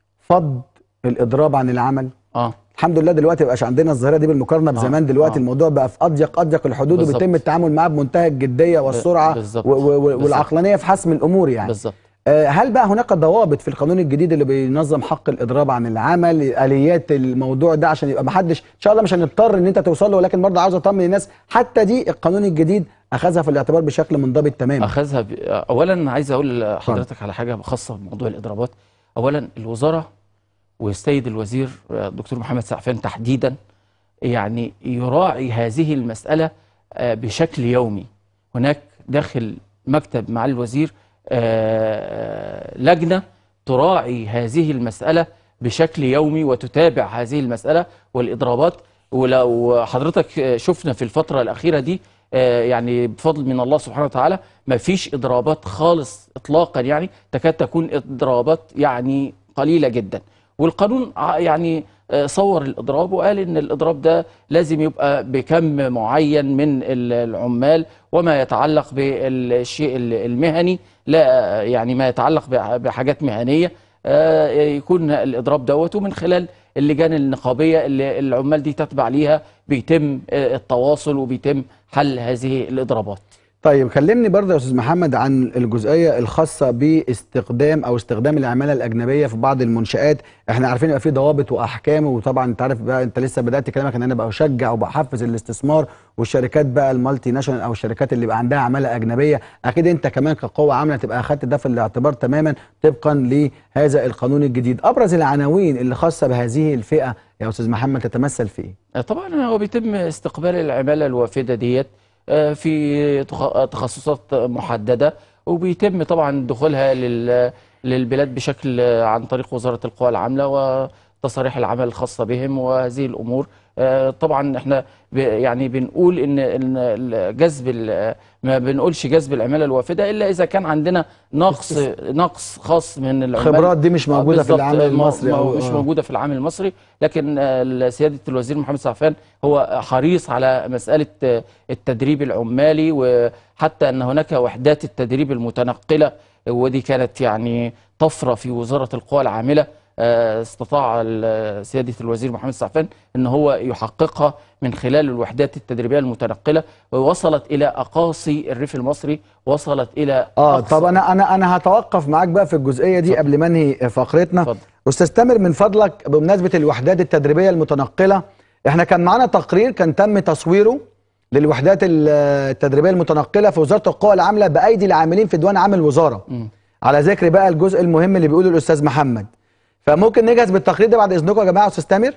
A: فض الاضراب عن العمل
C: اه
A: الحمد لله دلوقتي مبقاش عندنا الظاهره دي بالمقارنه بزمان دلوقتي
C: آه.
A: الموضوع بقى في اضيق اضيق الحدود
C: بالظبط.
A: وبيتم التعامل معاه بمنتهى الجديه والسرعه
C: بالظبط.
A: و- و- و-
C: بالظبط.
A: والعقلانيه في حسم الامور يعني
C: بالظبط
A: آه، هل بقى هناك ضوابط في القانون الجديد اللي بينظم حق الاضراب عن العمل اليات الموضوع ده عشان يبقى محدش ان شاء الله مش هنضطر ان انت توصل له ولكن برضه عاوز اطمن الناس حتى دي القانون الجديد اخذها في الاعتبار بشكل منضبط تماما
C: اخذها ب... اولا عايز اقول لحضرتك على حاجه خاصه بموضوع الاضرابات اولا الوزاره والسيد الوزير الدكتور محمد سعفان تحديدا يعني يراعي هذه المساله آه، بشكل يومي هناك داخل مكتب مع الوزير آه، لجنه تراعي هذه المساله بشكل يومي وتتابع هذه المساله والاضرابات ولو حضرتك شفنا في الفتره الاخيره دي آه، يعني بفضل من الله سبحانه وتعالى ما فيش اضرابات خالص اطلاقا يعني تكاد تكون اضرابات يعني قليله جدا والقانون ع- يعني آه، صور الاضراب وقال ان الاضراب ده لازم يبقى بكم معين من ال- العمال وما يتعلق بالشيء ال- المهني لا يعني ما يتعلق بح- بحاجات مهنيه آه، يكون الاضراب دوت ومن خلال اللجان النقابيه اللي العمال دي تتبع ليها بيتم آه، التواصل وبيتم حل هذه الاضرابات
A: طيب كلمني برضه يا استاذ محمد عن الجزئيه الخاصه باستخدام او استخدام العماله الاجنبيه في بعض المنشات احنا عارفين يبقى في ضوابط واحكام وطبعا انت عارف بقى انت لسه بدات كلامك ان انا بشجع وبحفز الاستثمار والشركات بقى المالتي ناشونال او الشركات اللي بقى عندها عماله اجنبيه اكيد انت كمان كقوه عامله تبقى اخدت ده في الاعتبار تماما طبقا لهذا القانون الجديد ابرز العناوين اللي خاصه بهذه الفئه يا استاذ محمد تتمثل في ايه
C: طبعا هو بيتم استقبال العمالة الوافدة ديت آه، في تخ- تخصصات محددة وبيتم طبعا دخولها لل- للبلاد بشكل آه، عن طريق وزارة القوى العاملة وتصاريح العمل الخاصة بهم وهذه الأمور آه، طبعا احنا ب- يعني بنقول ان إن ال- جذب ال- ما بنقولش جذب العمالة الوافدة إلا إذا كان عندنا نقص نقص خاص من العمال
A: الخبرات دي مش موجوده في
C: بالظبط،
A: العمل
C: ما-
A: المصري
C: ما-
A: أو
C: مش
A: آه.
C: موجوده في العمل المصري لكن آه، سياده الوزير محمد سعفان هو حريص على مساله آه، التدريب العمالي وحتى ان هناك وحدات التدريب المتنقله ودي كانت يعني طفره في وزاره القوى العامله آه، استطاع ال- سياده الوزير محمد سعفان ان هو يحققها من خلال الوحدات التدريبيه المتنقله ووصلت الى اقاصي الريف المصري وصلت الى
A: اه
C: أقصى-
A: طب انا انا انا هتوقف معاك بقى في الجزئيه دي قبل ما انهي فقرتنا
C: اتفضل.
A: استاذ تامر من فضلك بمناسبه الوحدات التدريبيه المتنقله احنا كان معانا تقرير كان تم تصويره للوحدات ال- التدريبيه المتنقله في وزاره القوى العامله بايدي العاملين في ديوان عام الوزاره على ذكر بقى الجزء المهم اللي بيقوله الاستاذ محمد فممكن نجهز بالتقرير ده بعد اذنكم يا جماعه استاذ تامر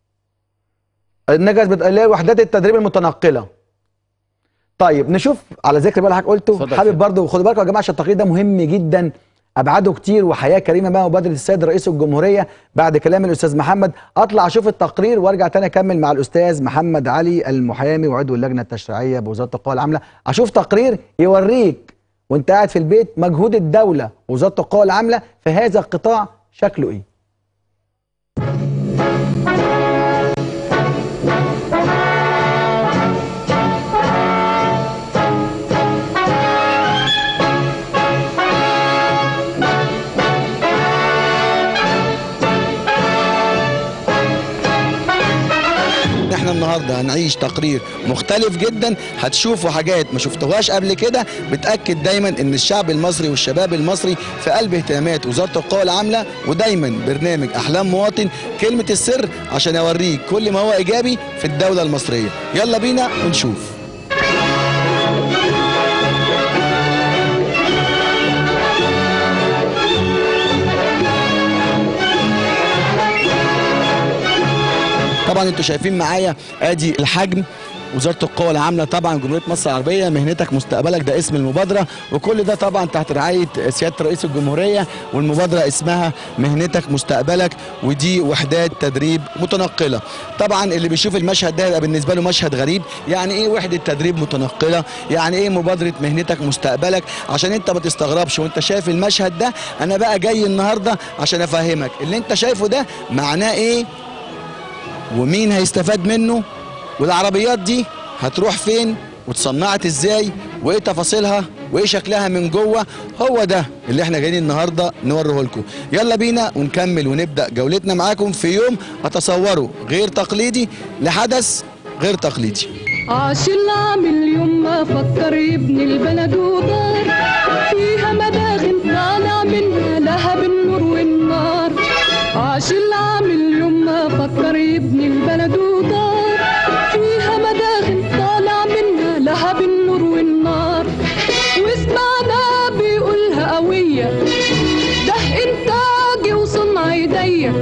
A: نجهز بت... اللي هي وحدات التدريب المتنقله طيب نشوف على ذكر بقى اللي حضرتك قلته
C: اتفضل
A: حابب
C: كده.
A: برضه خدوا بالكم يا جماعه عشان التقرير ده مهم جدا ابعاده كتير وحياه كريمه بقى مبادره السيد رئيس الجمهوريه بعد كلام الاستاذ محمد اطلع اشوف التقرير وارجع تاني اكمل مع الاستاذ محمد علي المحامي وعضو اللجنه التشريعيه بوزاره القوى العامله اشوف تقرير يوريك وانت قاعد في البيت مجهود الدوله ووزاره القوى العامله في هذا القطاع شكله ايه
D: احنا النهارده هنعيش تقرير مختلف جدا هتشوفوا حاجات ما شفتوهاش قبل كده بتاكد دايما ان الشعب المصري والشباب المصري في قلب اهتمامات وزاره القوى العامله ودايما برنامج احلام مواطن كلمه السر عشان اوريك كل ما هو ايجابي في الدوله المصريه يلا بينا ونشوف طبعا انتوا شايفين معايا ادي الحجم وزاره القوى العامله طبعا جمهوريه مصر العربيه مهنتك مستقبلك ده اسم المبادره وكل ده طبعا تحت رعايه سياده رئيس الجمهوريه والمبادره اسمها مهنتك مستقبلك ودي وحدات تدريب متنقله طبعا اللي بيشوف المشهد ده يبقى بالنسبه له مشهد غريب يعني ايه وحده تدريب متنقله يعني ايه مبادره مهنتك مستقبلك عشان انت ما تستغربش وانت شايف المشهد ده انا بقى جاي النهارده عشان افهمك اللي انت شايفه ده معناه ايه ومين هيستفاد منه والعربيات دي هتروح فين واتصنعت ازاي وايه تفاصيلها وايه شكلها من جوه هو ده اللي احنا جايين النهارده نوريه لكم يلا بينا ونكمل ونبدا جولتنا معاكم في يوم هتصوروا غير تقليدي لحدث غير تقليدي
E: عاش العامل يوم ما فكر يبني البلد ودار فيها مداخن طالع منها لهب النور والنار عاش العامل يوم ما فكر يبني البلد ودار فيها مداخن طالع منها لهب النور والنار وسمعنا بيقولها قوية ده إنتاجي وصنع إيديا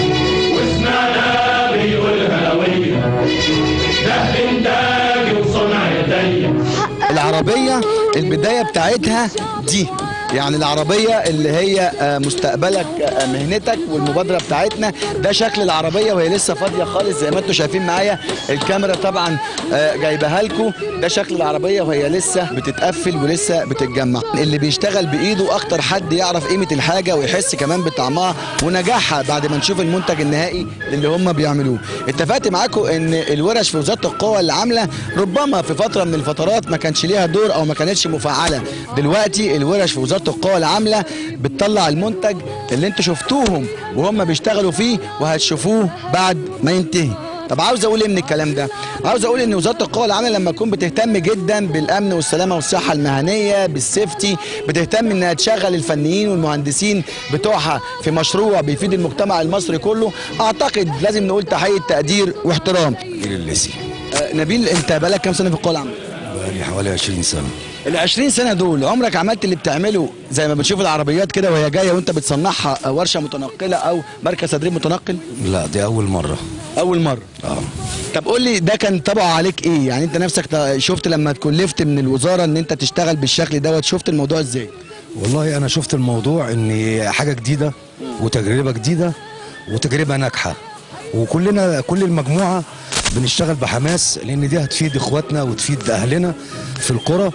F: وسمعنا بيقولها قوية ده إنتاج وصنع يديا
D: العربية البداية بتاعتها دي يعني العربية اللي هي آه، مستقبلك آه، مهنتك والمبادرة بتاعتنا ده شكل العربية وهي لسه فاضية خالص زي ما انتم شايفين معايا الكاميرا طبعا آه، جايبها لكم ده شكل العربية وهي لسه بتتقفل ولسه بتتجمع اللي بيشتغل بإيده أكتر حد يعرف قيمة الحاجة ويحس كمان بطعمها ونجاحها بعد ما نشوف المنتج النهائي اللي هم بيعملوه اتفقت معاكم ان الورش في وزارة القوى العاملة ربما في فترة من الفترات ما كانش ليها دور او ما كانتش مفعلة دلوقتي الورش في وزارة القوى العاملة بتطلع المنتج اللي انتوا شفتوهم وهم بيشتغلوا فيه وهتشوفوه بعد ما ينتهي طب عاوز اقول ايه من الكلام ده عاوز اقول ان وزاره القوى العامله لما تكون بتهتم جدا بالامن والسلامه والصحه المهنيه بالسيفتي بتهتم انها تشغل الفنيين والمهندسين بتوعها في مشروع بيفيد المجتمع المصري كله اعتقد لازم نقول تحيه تقدير واحترام
G: نبيل الليسي
D: آه، نبيل انت بقالك كام سنه في القوى العامله
G: بقالي حوالي 20 سنة
D: ال 20 سنه دول عمرك عملت اللي بتعمله زي ما بتشوف العربيات كده وهي جايه وانت بتصنعها آه، ورشه متنقله او مركز تدريب متنقل
G: لا دي أول مرة
D: اول مره
G: اه
D: طب قول لي ده كان طبعه عليك ايه يعني انت نفسك تا- شفت لما اتكلفت من الوزاره ان انت تشتغل بالشكل دوت شفت الموضوع ازاي
G: والله أنا شفت الموضوع إن حاجة جديدة وتجربة جديدة وتجربة ناجحة وكلنا كل المجموعة بنشتغل بحماس لأن دي هتفيد إخواتنا وتفيد أهلنا في القرى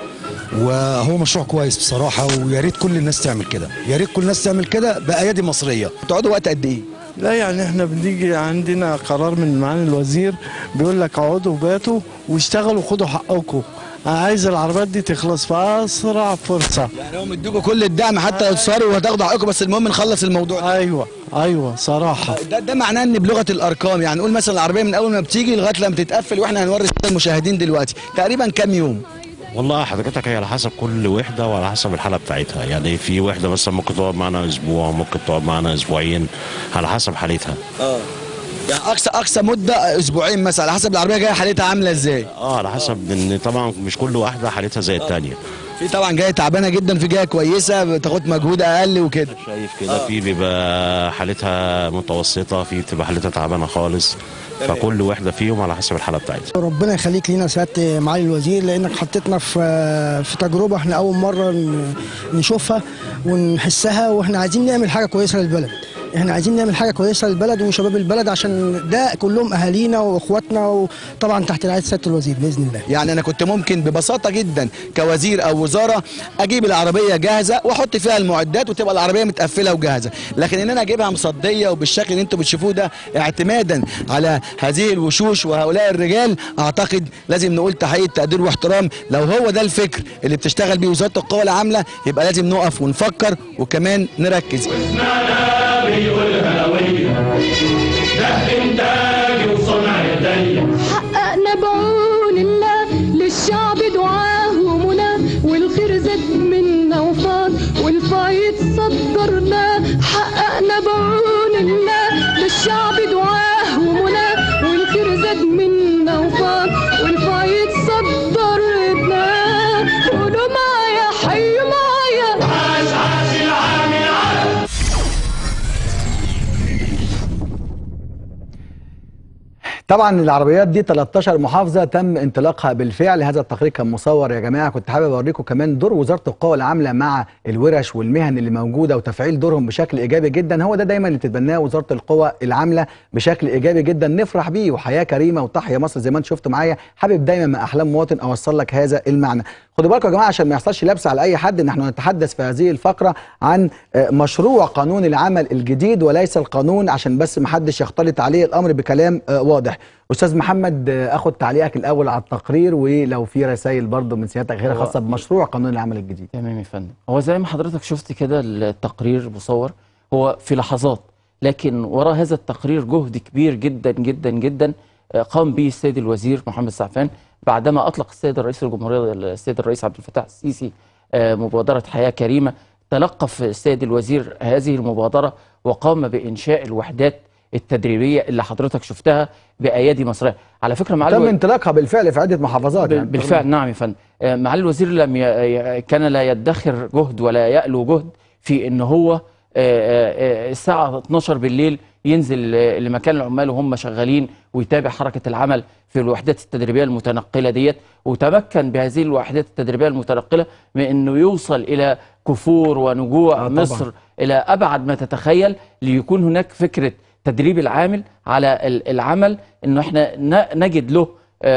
G: وهو مشروع كويس بصراحة ويا ريت كل الناس تعمل كده يا ريت كل الناس تعمل كده بأيادي مصرية
D: بتقعدوا وقت قد ايه
H: لا يعني احنا بنيجي عندنا قرار من معالي الوزير بيقول لك اقعدوا وباتوا واشتغلوا وخدوا حقكم انا عايز العربيات دي تخلص في اسرع فرصه
D: يعني هم ادوكوا كل الدعم حتى يتصاروا وهتاخدوا حقكم بس المهم نخلص الموضوع ده
H: ايوه ايوه صراحه
D: ده, ده معناه ان بلغه الارقام يعني نقول مثلا العربيه من اول ما بتيجي لغايه لما تتقفل واحنا هنوري السادة المشاهدين دلوقتي تقريبا كام يوم
I: والله حضرتك هي على حسب كل وحده وعلى حسب الحاله بتاعتها يعني في وحده مثلا ممكن تقعد معانا اسبوع ممكن تقعد معانا اسبوعين على حسب حالتها
D: اه يعني اقصى اقصى مده اسبوعين مثلا على حسب العربيه جايه حالتها عامله ازاي
I: اه على حسب ان طبعا مش كل واحده حالتها زي الثانيه
D: في طبعا جايه تعبانه جدا في جايه كويسه بتاخد مجهود اقل وكده
I: شايف كده في بيبقى حالتها متوسطه في بتبقى حالتها تعبانه خالص فكل وحده فيهم على حسب الحاله بتاعتها
J: ربنا يخليك لينا سياده معالي الوزير لانك حطيتنا في في تجربه احنا اول مره ن- نشوفها ونحسها واحنا عايزين نعمل حاجه كويسه للبلد احنا عايزين نعمل حاجه كويسه للبلد وشباب البلد عشان ده كلهم اهالينا واخواتنا وطبعا تحت رعايه سياده الوزير باذن الله
D: يعني انا كنت ممكن ببساطه جدا كوزير او وزاره اجيب العربيه جاهزه واحط فيها المعدات وتبقى العربيه متقفله وجاهزه لكن ان انا اجيبها مصديه وبالشكل اللي انتم بتشوفوه ده اعتمادا على هذه الوشوش وهؤلاء الرجال اعتقد لازم نقول تحيه تقدير واحترام لو هو ده الفكر اللي بتشتغل بيه وزاره القوى العامله يبقى لازم نقف ونفكر وكمان نركز
F: اسمعنا بيقولها هوية ده إنتاج وصنع يديا
E: حققنا بعون الله للشعب دعاه ومنى والخير زاد منا وفاض والفايض صدرنا حققنا بعون الله للشعب دعاه ومنى والخير زاد منا وفاض والفايض صدرنا قولوا معايا حي معايا
F: عاش عاش العامل عاش
A: طبعا العربيات دي 13 محافظه تم انطلاقها بالفعل هذا التقرير كان مصور يا جماعه كنت حابب اوريكم كمان دور وزاره القوى العامله مع الورش والمهن اللي موجوده وتفعيل دورهم بشكل ايجابي جدا هو ده دايما اللي بتتبناه وزاره القوى العامله بشكل ايجابي جدا نفرح بيه وحياه كريمه وتحيا مصر زي ما انت شفت معايا حابب دايما مع احلام مواطن اوصل لك هذا المعنى خدوا بالكم يا جماعه عشان ما يحصلش لبس على اي حد ان احنا نتحدث في هذه الفقره عن آه، مشروع قانون العمل الجديد وليس القانون عشان بس ما حدش يختلط عليه الامر بكلام آه، واضح استاذ محمد آه، اخد تعليقك الاول على التقرير ولو في رسائل برضه من سيادتك غير
C: هو-
A: خاصه بمشروع قانون العمل الجديد
C: تمام يا فندم هو زي ما حضرتك شفت كده التقرير مصور هو في لحظات لكن وراء هذا التقرير جهد كبير جدا جدا جدا آه، قام به السيد الوزير محمد سعفان بعدما اطلق السيد الرئيس الجمهوريه السيد الرئيس عبد الفتاح السيسي آه، مبادره حياه كريمه تلقف السيد الوزير هذه المبادره وقام بانشاء الوحدات التدريبيه اللي حضرتك شفتها بايادي مصريه على فكره معالي
A: تم
C: الو-
A: انطلاقها بالفعل في عده محافظات
C: بال-
A: يعني
C: بالفعل نعم يا فندم آه، معالي الوزير لم ي... ي- كان لا يدخر جهد ولا يألو جهد في ان هو آه، آه، آه، الساعة 12 بالليل ينزل آه، لمكان العمال وهم شغالين ويتابع حركة العمل في الوحدات التدريبية المتنقلة ديت وتمكن بهذه الوحدات التدريبية المتنقلة من انه يوصل الى كفور ونجوع
A: آه،
C: آه
A: طبعاً.
C: مصر الى ابعد ما تتخيل ليكون هناك فكرة تدريب العامل على ال- العمل انه احنا ن- نجد له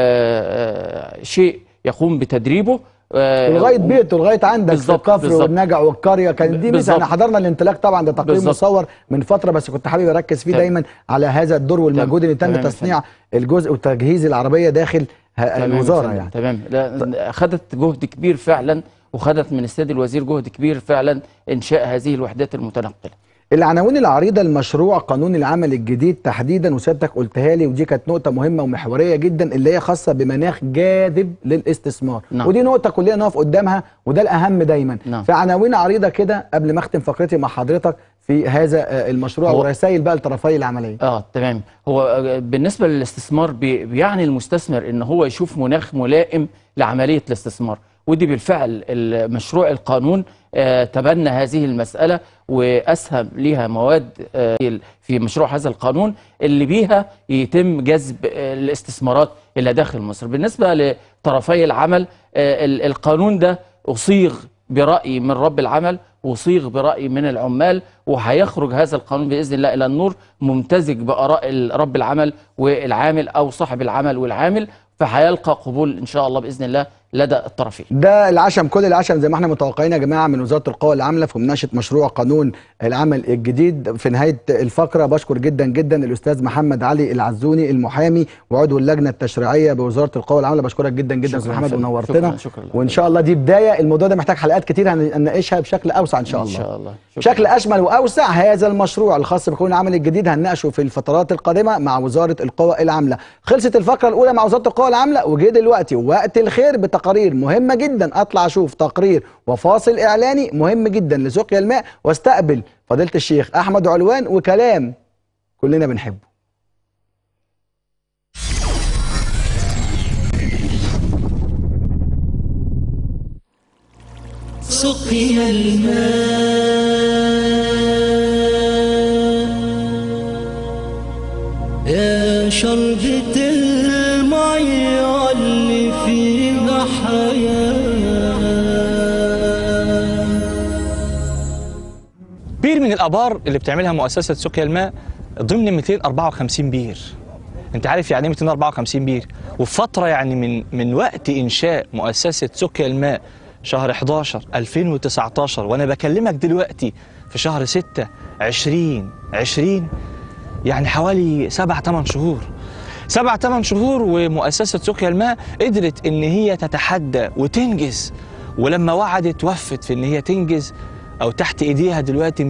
C: آه، آه، شيء يقوم بتدريبه آه،
A: لغايه بيته لغايه عندك في
C: بالظبط،
A: الكفر
C: بالظبط.
A: والنجع والقريه كان دي ميزه
C: بالظبط.
A: احنا حضرنا الانطلاق طبعا ده تقرير
C: بالظبط.
A: مصور من فتره بس كنت حابب اركز فيه
C: تمام.
A: دايما على هذا الدور والمجهود اللي تم
C: تمام يا
A: تصنيع الجزء وتجهيز العربيه داخل ه-
C: تمام يا
A: الوزاره
C: فندم،
A: يعني
C: تمام لا خدت جهد كبير فعلا وخدت من السيد الوزير جهد كبير فعلا انشاء هذه الوحدات المتنقله
A: العناوين العريضه لمشروع قانون العمل الجديد تحديدا وسيادتك قلتها لي ودي كانت نقطه مهمه ومحوريه جدا اللي هي خاصه بمناخ جاذب للاستثمار
C: نعم.
A: ودي نقطه كلنا نقف قدامها وده الاهم دايما
C: نعم.
A: فعناوين عريضه كده قبل ما اختم فقرتي مع حضرتك في هذا آه، المشروع
C: هو-
A: ورسائل بقى لطرفي العمليه
C: اه تمام هو آه، بالنسبه للاستثمار بي- بيعني المستثمر ان هو يشوف مناخ ملائم لعمليه الاستثمار ودي بالفعل المشروع القانون آه، تبنى هذه المساله واسهم ليها مواد آه، في مشروع هذا القانون اللي بيها يتم جذب آه، الاستثمارات الى داخل مصر بالنسبه لطرفي العمل آه، ال- القانون ده اصيغ برأي من رب العمل وصيغ برأي من العمال وهيخرج هذا القانون بإذن الله إلى النور ممتزج بآراء ال- رب العمل والعامل أو صاحب العمل والعامل فهيلقى قبول إن شاء الله بإذن الله لدى الطرفين
A: ده العشم كل العشم زي ما احنا متوقعين يا جماعه من وزاره القوى العامله في مناقشه مشروع قانون العمل الجديد في نهايه الفقره بشكر جدا جدا الاستاذ محمد علي العزوني المحامي وعضو اللجنه التشريعيه بوزاره القوى العامله بشكرك جدا جدا استاذ
C: شكراً
A: محمد
C: فندم.
A: ونورتنا
C: شكراً- شكراً لك.
A: وان شاء الله دي بدايه الموضوع ده محتاج حلقات كتير هنناقشها بشكل اوسع ان شاء
C: إن
A: الله
C: شاء الله شكراً.
A: بشكل اشمل واوسع هذا المشروع الخاص بقانون العمل الجديد هنناقشه في الفترات القادمه مع وزاره القوى العامله خلصت الفقره الاولى مع وزاره القوى العامله وجه دلوقتي وقت الخير بتقارير مهمه جدا اطلع اشوف تقرير وفاصل اعلاني مهم جدا لسقيا الماء واستقبل فضيله الشيخ احمد علوان وكلام كلنا بنحبه
K: سقي الماء يا شربة المية اللي فيها حياة
L: بير من الابار اللي بتعملها مؤسسه سقيا الماء ضمن 254 بير انت عارف يعني ايه 254 بير وفي فتره يعني من من وقت انشاء مؤسسه سقيا الماء شهر 11 2019 وانا بكلمك دلوقتي في شهر 6 20 20 يعني حوالي 7 8 شهور سبع ثمان شهور ومؤسسة سقيا الماء قدرت إن هي تتحدى وتنجز ولما وعدت وفت في إن هي تنجز أو تحت إيديها دلوقتي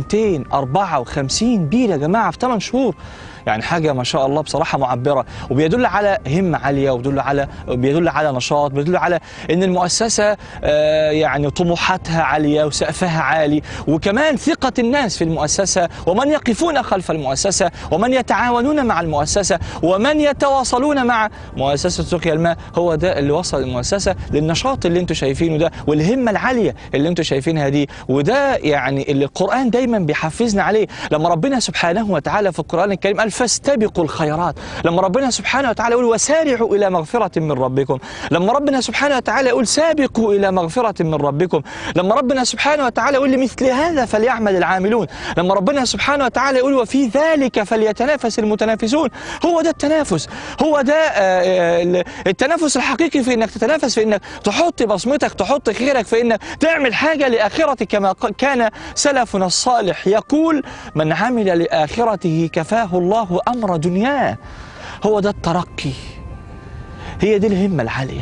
L: 254 بير يا جماعة في 8 شهور يعني حاجة ما شاء الله بصراحة معبرة وبيدل على همة عالية وبيدل على بيدل على نشاط بيدل على إن المؤسسة آه، يعني طموحاتها عالية وسقفها عالي وكمان ثقة الناس في المؤسسة ومن يقفون خلف المؤسسة ومن يتعاونون مع المؤسسة ومن يتواصلون مع مؤسسة سقيا الماء هو ده اللي وصل المؤسسة للنشاط اللي انتم شايفينه ده والهمة العالية اللي انتم شايفينها دي وده يعني اللي القرآن دايما بيحفزنا عليه لما ربنا سبحانه وتعالى في القرآن الكريم قال فاستبقوا الخيرات لما ربنا سبحانه وتعالى يقول وسارعوا إلى مغفرة من ربكم لما ربنا سبحانه وتعالى يقول سابقوا إلى مغفرة من ربكم لما ربنا سبحانه وتعالى يقول لمثل هذا فليعمل العاملون لما ربنا سبحانه وتعالى يقول وفي ذلك فليتنافس المتنافسون هو ده التنافس هو ده آه، آه، التنافس الحقيقي في انك تتنافس في انك تحط بصمتك تحط خيرك في انك تعمل حاجه لاخرتك كما ق- كان سلفنا الصالح يقول من عمل لاخرته كفاه الله امر دنياه هو ده الترقي هي دي الهمه العاليه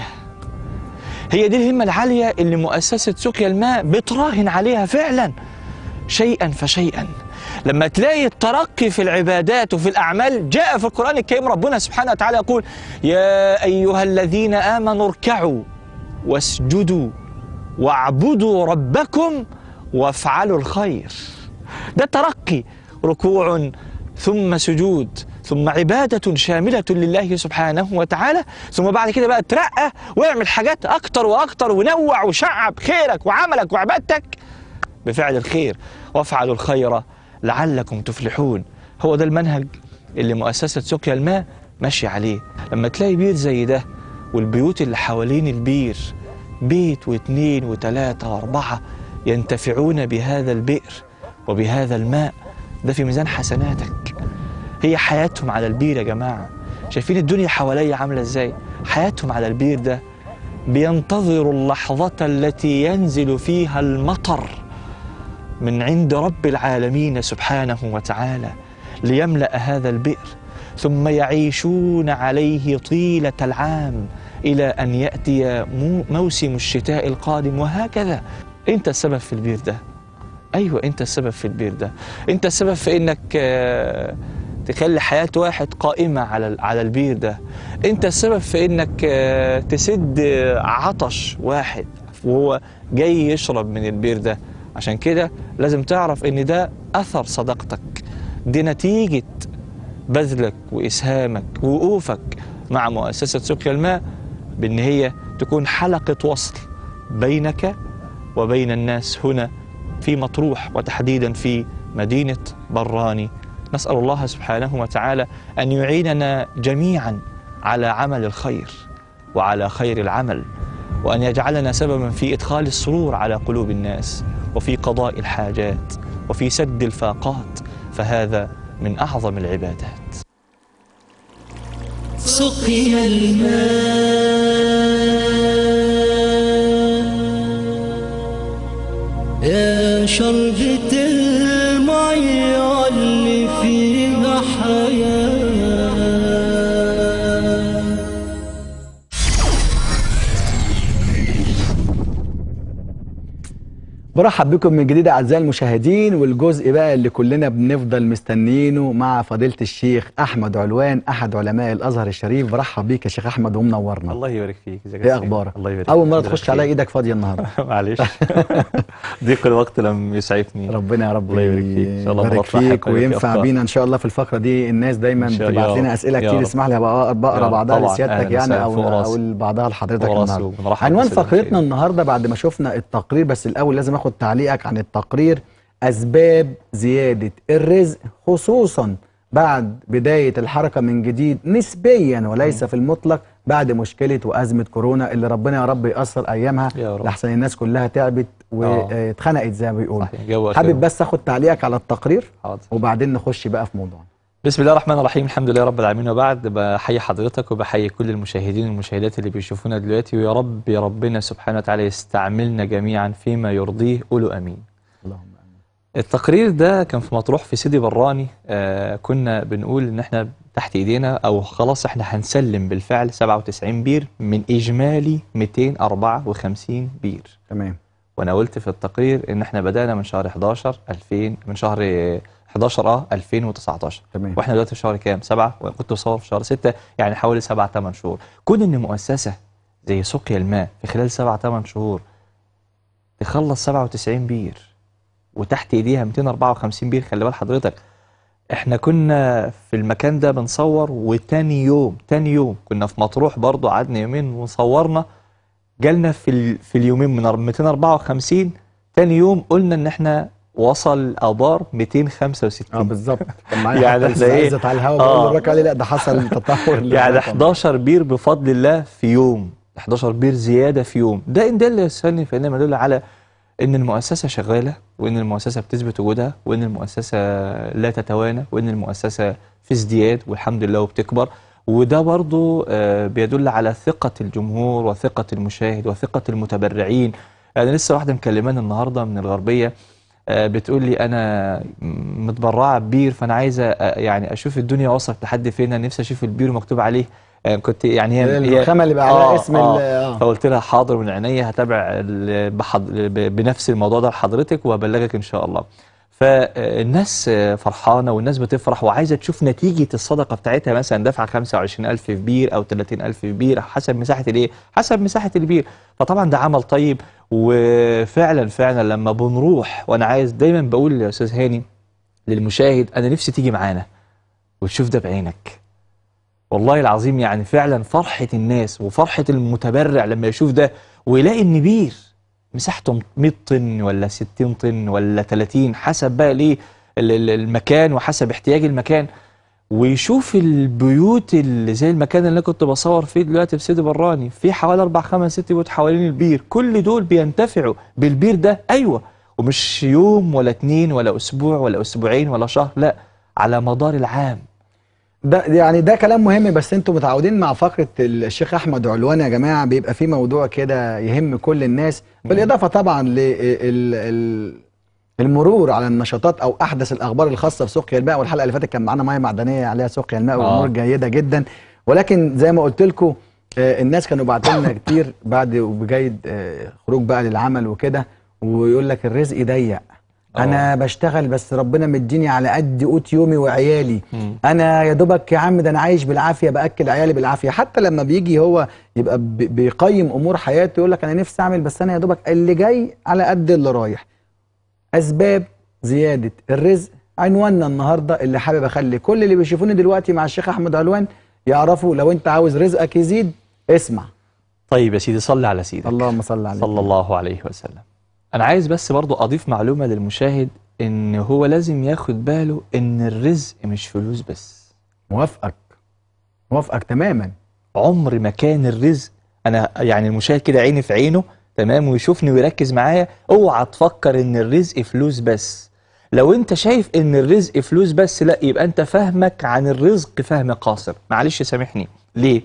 L: هي دي الهمه العاليه اللي مؤسسه سقيا الماء بتراهن عليها فعلا شيئا فشيئا لما تلاقي الترقي في العبادات وفي الأعمال جاء في القرآن الكريم ربنا سبحانه وتعالى يقول يا أيها الذين آمنوا اركعوا واسجدوا واعبدوا ربكم وافعلوا الخير ده ترقي ركوع ثم سجود ثم عبادة شاملة لله سبحانه وتعالى ثم بعد كده بقى ترقى واعمل حاجات أكتر وأكتر ونوع وشعب خيرك وعملك وعبادتك بفعل الخير وافعلوا الخير لعلكم تفلحون هو ده المنهج اللي مؤسسة سقيا الماء ماشية عليه لما تلاقي بير زي ده والبيوت اللي حوالين البير بيت واثنين وثلاثة وأربعة ينتفعون بهذا البئر وبهذا الماء ده في ميزان حسناتك هي حياتهم على البير يا جماعة شايفين الدنيا حواليا عاملة ازاي حياتهم على البير ده بينتظروا اللحظة التي ينزل فيها المطر من عند رب العالمين سبحانه وتعالى ليملأ هذا البئر ثم يعيشون عليه طيلة العام إلى أن يأتي مو- موسم الشتاء القادم وهكذا أنت السبب في البير ده ايوه انت السبب في البير ده انت السبب في انك آه، تخلي حياه واحد قائمه على ال- على البير ده انت السبب في انك آه، تسد آه، عطش واحد وهو جاي يشرب من البير ده عشان كده لازم تعرف ان ده اثر صداقتك دي نتيجه بذلك واسهامك ووقوفك مع مؤسسه سقيا الماء بان هي تكون حلقه وصل بينك وبين الناس هنا في مطروح وتحديدا في مدينه براني نسال الله سبحانه وتعالى ان يعيننا جميعا على عمل الخير وعلى خير العمل وان يجعلنا سببا في ادخال السرور على قلوب الناس وفي قضاء الحاجات وفي سد الفاقات فهذا من اعظم العبادات
K: سقي الماء يا شربة المية اللي فيها حياة
A: برحب بكم من جديد اعزائي المشاهدين والجزء بقى اللي كلنا بنفضل مستنيينه مع فضيله الشيخ احمد علوان احد علماء الازهر الشريف برحب بيك يا شيخ احمد ومنورنا
M: الله يبارك فيك ازيك يا
A: ايه
M: سيدي؟
A: اخبارك
M: الله يبارك
A: اول
M: فيك.
A: مره
M: الله
A: تخش
M: يبارك
A: عليا
M: فيك.
A: ايدك فاضيه النهارده
M: معلش ضيق الوقت لم يسعفني
A: ربنا يا رب
M: الله يبارك فيك ان شاء الله
A: يبارك
M: مرفع
A: فيك
M: حقك
A: وينفع
M: أفكار.
A: بينا ان شاء الله في الفقره دي الناس دايما
M: إن شاء
A: بتبعت
M: الله.
A: لنا اسئله
M: يا
A: كتير
M: رب.
A: اسمح لي هبقى
M: يا
A: بقرا
M: رب.
A: بعضها
M: طبعاً.
A: لسيادتك
M: أهلاً
A: يعني
M: وسهلاً.
A: او
M: فوق راسي.
A: اقول بعضها لحضرتك
M: فوق راسي
A: النهارده
M: وبنرحب
A: عنوان
M: بالسادة
A: فقرتنا النهارده بعد ما شفنا التقرير بس الاول لازم اخد تعليقك عن التقرير اسباب زياده الرزق خصوصا بعد بدايه الحركه من جديد نسبيا وليس في المطلق بعد مشكله وازمه كورونا اللي ربنا يا رب ياثر ايامها
M: يا رب.
A: لحسن الناس كلها تعبت
M: آه.
A: واتخنقت زي ما بيقولوا
M: صحيح. جو
A: حابب
M: آخر.
A: بس اخد تعليقك على التقرير
M: حاضر.
A: وبعدين نخش بقى في موضوعنا
M: بسم الله الرحمن الرحيم الحمد لله رب العالمين وبعد بحيي حضرتك وبحيي كل المشاهدين والمشاهدات اللي بيشوفونا دلوقتي ويا رب يا ربنا سبحانه وتعالى يستعملنا جميعا فيما يرضيه قولوا امين
A: اللهم
M: التقرير ده كان في مطروح في سيدي براني آه كنا بنقول ان احنا تحت ايدينا او خلاص احنا هنسلم بالفعل 97 بير من اجمالي 254 بير
A: تمام
M: وانا قلت في التقرير ان احنا بدانا من شهر 11 2000 من شهر آه، 11 اه 2019
A: تمام.
M: واحنا دلوقتي في شهر كام؟ سبعه وكنت بصور في شهر 6 يعني حوالي 7 8 شهور كون ان مؤسسه زي سقيا الماء في خلال 7 8 شهور تخلص 97 بير وتحت ايديها 254 بير خلي بال حضرتك احنا كنا في المكان ده بنصور وتاني يوم تاني يوم كنا في مطروح برضو قعدنا يومين وصورنا جالنا في ال... في اليومين من 254 تاني يوم قلنا ان احنا وصل الابار 265
A: اه بالظبط كان معايا
M: يعني
A: حتى
M: احنا
A: لسه
M: ايه
A: عايزة على الهوا
M: آه.
A: بقول لك عليه لا ده حصل تطور
M: يعني
A: للرقم.
M: 11 بير بفضل الله في يوم 11 بير زياده في يوم ده ان دل يسالني فانما يدل على ان المؤسسه شغاله وان المؤسسه بتثبت وجودها وان المؤسسه لا تتوانى وان المؤسسه في ازدياد والحمد لله وبتكبر وده برضو آه، بيدل على ثقه الجمهور وثقه المشاهد وثقه المتبرعين يعني لسه واحده مكلماني النهارده من الغربيه آه، بتقول لي انا متبرعه ببير فانا عايزه آه، يعني اشوف الدنيا وصلت لحد فين انا نفسي اشوف البير مكتوب عليه آه، كنت يعني هي هي-
A: الخامة اللي بقى عليها اسم ال- آه.
M: فقلت لها حاضر من عينيا هتابع ال- بحض... ب- بنفس الموضوع ده لحضرتك وهبلغك ان شاء الله فالناس فرحانه والناس بتفرح وعايزه تشوف نتيجه الصدقه بتاعتها مثلا دفع 25000 في بير او 30000 في بير حسب مساحه الايه حسب مساحه البير فطبعا ده عمل طيب وفعلا فعلا لما بنروح وانا عايز دايما بقول يا استاذ هاني للمشاهد انا نفسي تيجي معانا وتشوف ده بعينك والله العظيم يعني فعلا فرحة الناس وفرحة المتبرع لما يشوف ده ويلاقي ان بير مساحته 100 طن ولا 60 طن ولا 30 حسب بقى ليه ال- ال- المكان وحسب احتياج المكان ويشوف البيوت اللي زي المكان اللي انا كنت بصور فيه دلوقتي في سيدي براني في حوالي اربع خمس ست بيوت حوالين البير كل دول بينتفعوا بالبير ده ايوه ومش يوم ولا اتنين ولا اسبوع ولا اسبوعين ولا شهر لا على مدار العام
A: ده يعني ده كلام مهم بس انتوا متعودين مع فقره الشيخ احمد علوان يا جماعه بيبقى في موضوع كده يهم كل الناس بالاضافه طبعا للمرور على النشاطات او احدث الاخبار الخاصه بسقيا الماء والحلقه اللي فاتت كان معانا ميه معدنيه عليها سقيا الماء
M: آه.
A: والامور جيده جدا ولكن زي ما قلت لكم الناس كانوا باعتين لنا كتير بعد وبجيد آه، خروج بقى للعمل وكده ويقول لك الرزق ضيق انا بشتغل بس ربنا مديني على قد قوت يومي وعيالي انا يا دوبك يا عم ده انا عايش بالعافيه باكل عيالي بالعافيه حتى لما بيجي هو يبقى بي- بيقيم امور حياته يقول لك انا نفسي اعمل بس انا يا دوبك اللي جاي على قد اللي رايح اسباب زياده الرزق عنواننا النهارده اللي حابب اخلي كل اللي بيشوفوني دلوقتي مع الشيخ احمد علوان يعرفوا لو انت عاوز رزقك يزيد اسمع
M: طيب يا سيدي صلي على سيدك
A: اللهم صل عليه
M: صلى الله عليه وسلم انا عايز بس برضو اضيف معلومه للمشاهد ان هو لازم ياخد باله ان الرزق مش فلوس بس
A: موافقك موافقك تماما
M: عمر ما كان الرزق انا يعني المشاهد كده عيني في عينه تمام ويشوفني ويركز معايا اوعى تفكر ان الرزق فلوس بس لو انت شايف ان الرزق فلوس بس لا يبقى انت فهمك عن الرزق فهم قاصر معلش سامحني ليه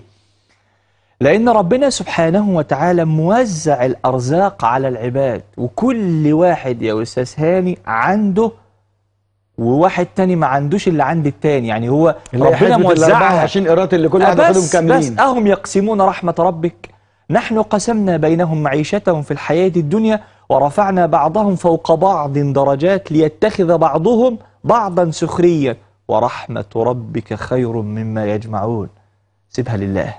M: لأن ربنا سبحانه وتعالى موزع الأرزاق على العباد وكل واحد يا أستاذ هاني عنده وواحد تاني ما عندوش اللي عند التاني يعني هو
A: اللي هي
M: ربنا
A: حسبة ال
M: موزعها
A: 24 قيراط اللي كل واحد
M: بس
A: ياخدهم
M: بس
A: كاملين
M: أهم يقسمون رحمة ربك نحن قسمنا بينهم معيشتهم في الحياة الدنيا ورفعنا بعضهم فوق بعض درجات ليتخذ بعضهم بعضا سخريا ورحمة ربك خير مما يجمعون سيبها لله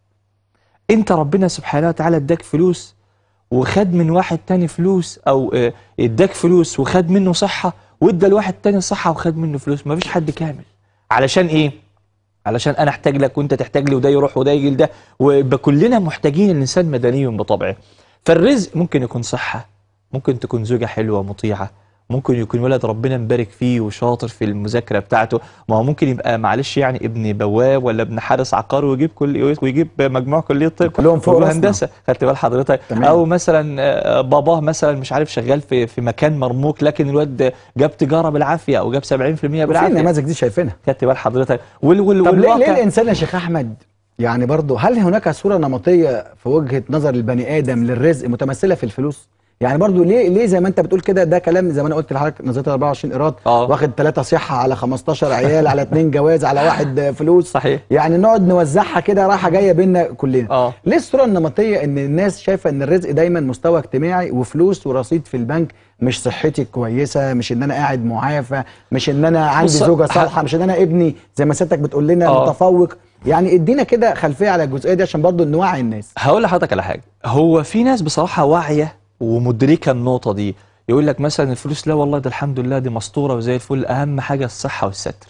M: انت ربنا سبحانه وتعالى اداك فلوس وخد من واحد تاني فلوس او اه، اداك فلوس وخد منه صحة وادى لواحد تاني صحة وخد منه فلوس مفيش حد كامل علشان ايه علشان انا احتاج لك وانت تحتاج لي وده يروح وده يجي لده ويبقى كلنا محتاجين الانسان مدني بطبعه فالرزق ممكن يكون صحة ممكن تكون زوجة حلوة مطيعة ممكن يكون ولد ربنا مبارك فيه وشاطر في المذاكرة بتاعته ما هو ممكن يبقى معلش يعني ابن بواب ولا ابن حارس عقار ويجيب كل ويجيب مجموع كلية طب
A: كلهم فوق
M: ويجيب
A: راسنا.
M: هندسة خدت بال حضرتك
A: تمام.
M: او مثلا آه، باباه مثلا مش عارف شغال في في مكان مرموق لكن الواد جاب تجارة بالعافية او جاب 70%
A: وفي
M: بالعافية
A: النماذج دي شايفينها
M: خدت بال حضرتك وال وال
A: طب ليه, ليه
M: والواقع
A: الانسان يا شيخ احمد يعني برضه هل هناك صوره نمطيه في وجهه نظر البني ادم للرزق متمثله في الفلوس؟ يعني برضه ليه ليه زي ما انت بتقول كده ده كلام زي ما انا قلت لحضرتك نظريه ال 24 قيراط واخد ثلاثه صحه على 15 عيال على اثنين جواز على واحد فلوس
M: صحيح
A: يعني نقعد نوزعها كده رايحه جايه بينا كلنا
M: اه
A: ليه الصوره النمطيه ان الناس شايفه ان الرزق دايما مستوى اجتماعي وفلوس ورصيد في البنك مش صحتي كويسه مش ان انا قاعد معافى مش ان انا عندي
M: بص-
A: زوجه صالحه مش ان انا ابني زي ما سيادتك بتقول لنا
M: آه.
A: متفوق يعني ادينا كده خلفيه على الجزئيه دي عشان برضو نوعي الناس
M: هقول لحضرتك على حاجه هو في ناس بصراحه واعيه ومدركه النقطه دي يقول لك مثلا الفلوس لا والله ده الحمد لله دي مسطوره وزي الفل اهم حاجه الصحه والستر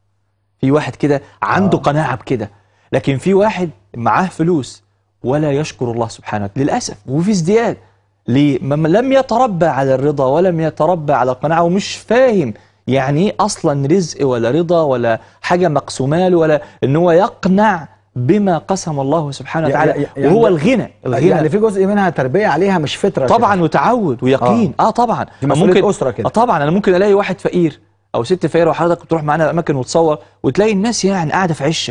M: في واحد كده عنده قناعه بكده لكن في واحد معاه فلوس ولا يشكر الله سبحانه وتعالى للاسف وفي ازدياد ليه ما لم يتربى على الرضا ولم يتربى على القناعه ومش فاهم يعني ايه اصلا رزق ولا رضا ولا حاجه مقسومه له ولا ان هو يقنع بما قسم الله سبحانه وتعالى
A: يعني-
M: وهو الغنى الغنى
A: يعني في جزء منها تربيه عليها مش فطره يا
M: طبعا وتعود ويقين اه, آه طبعا
A: دي مسؤولية أسرة كده.
M: آه طبعا انا ممكن الاقي واحد فقير او ست فقيره وحضرتك بتروح معانا اماكن وتصور وتلاقي الناس يعني قاعده في عشه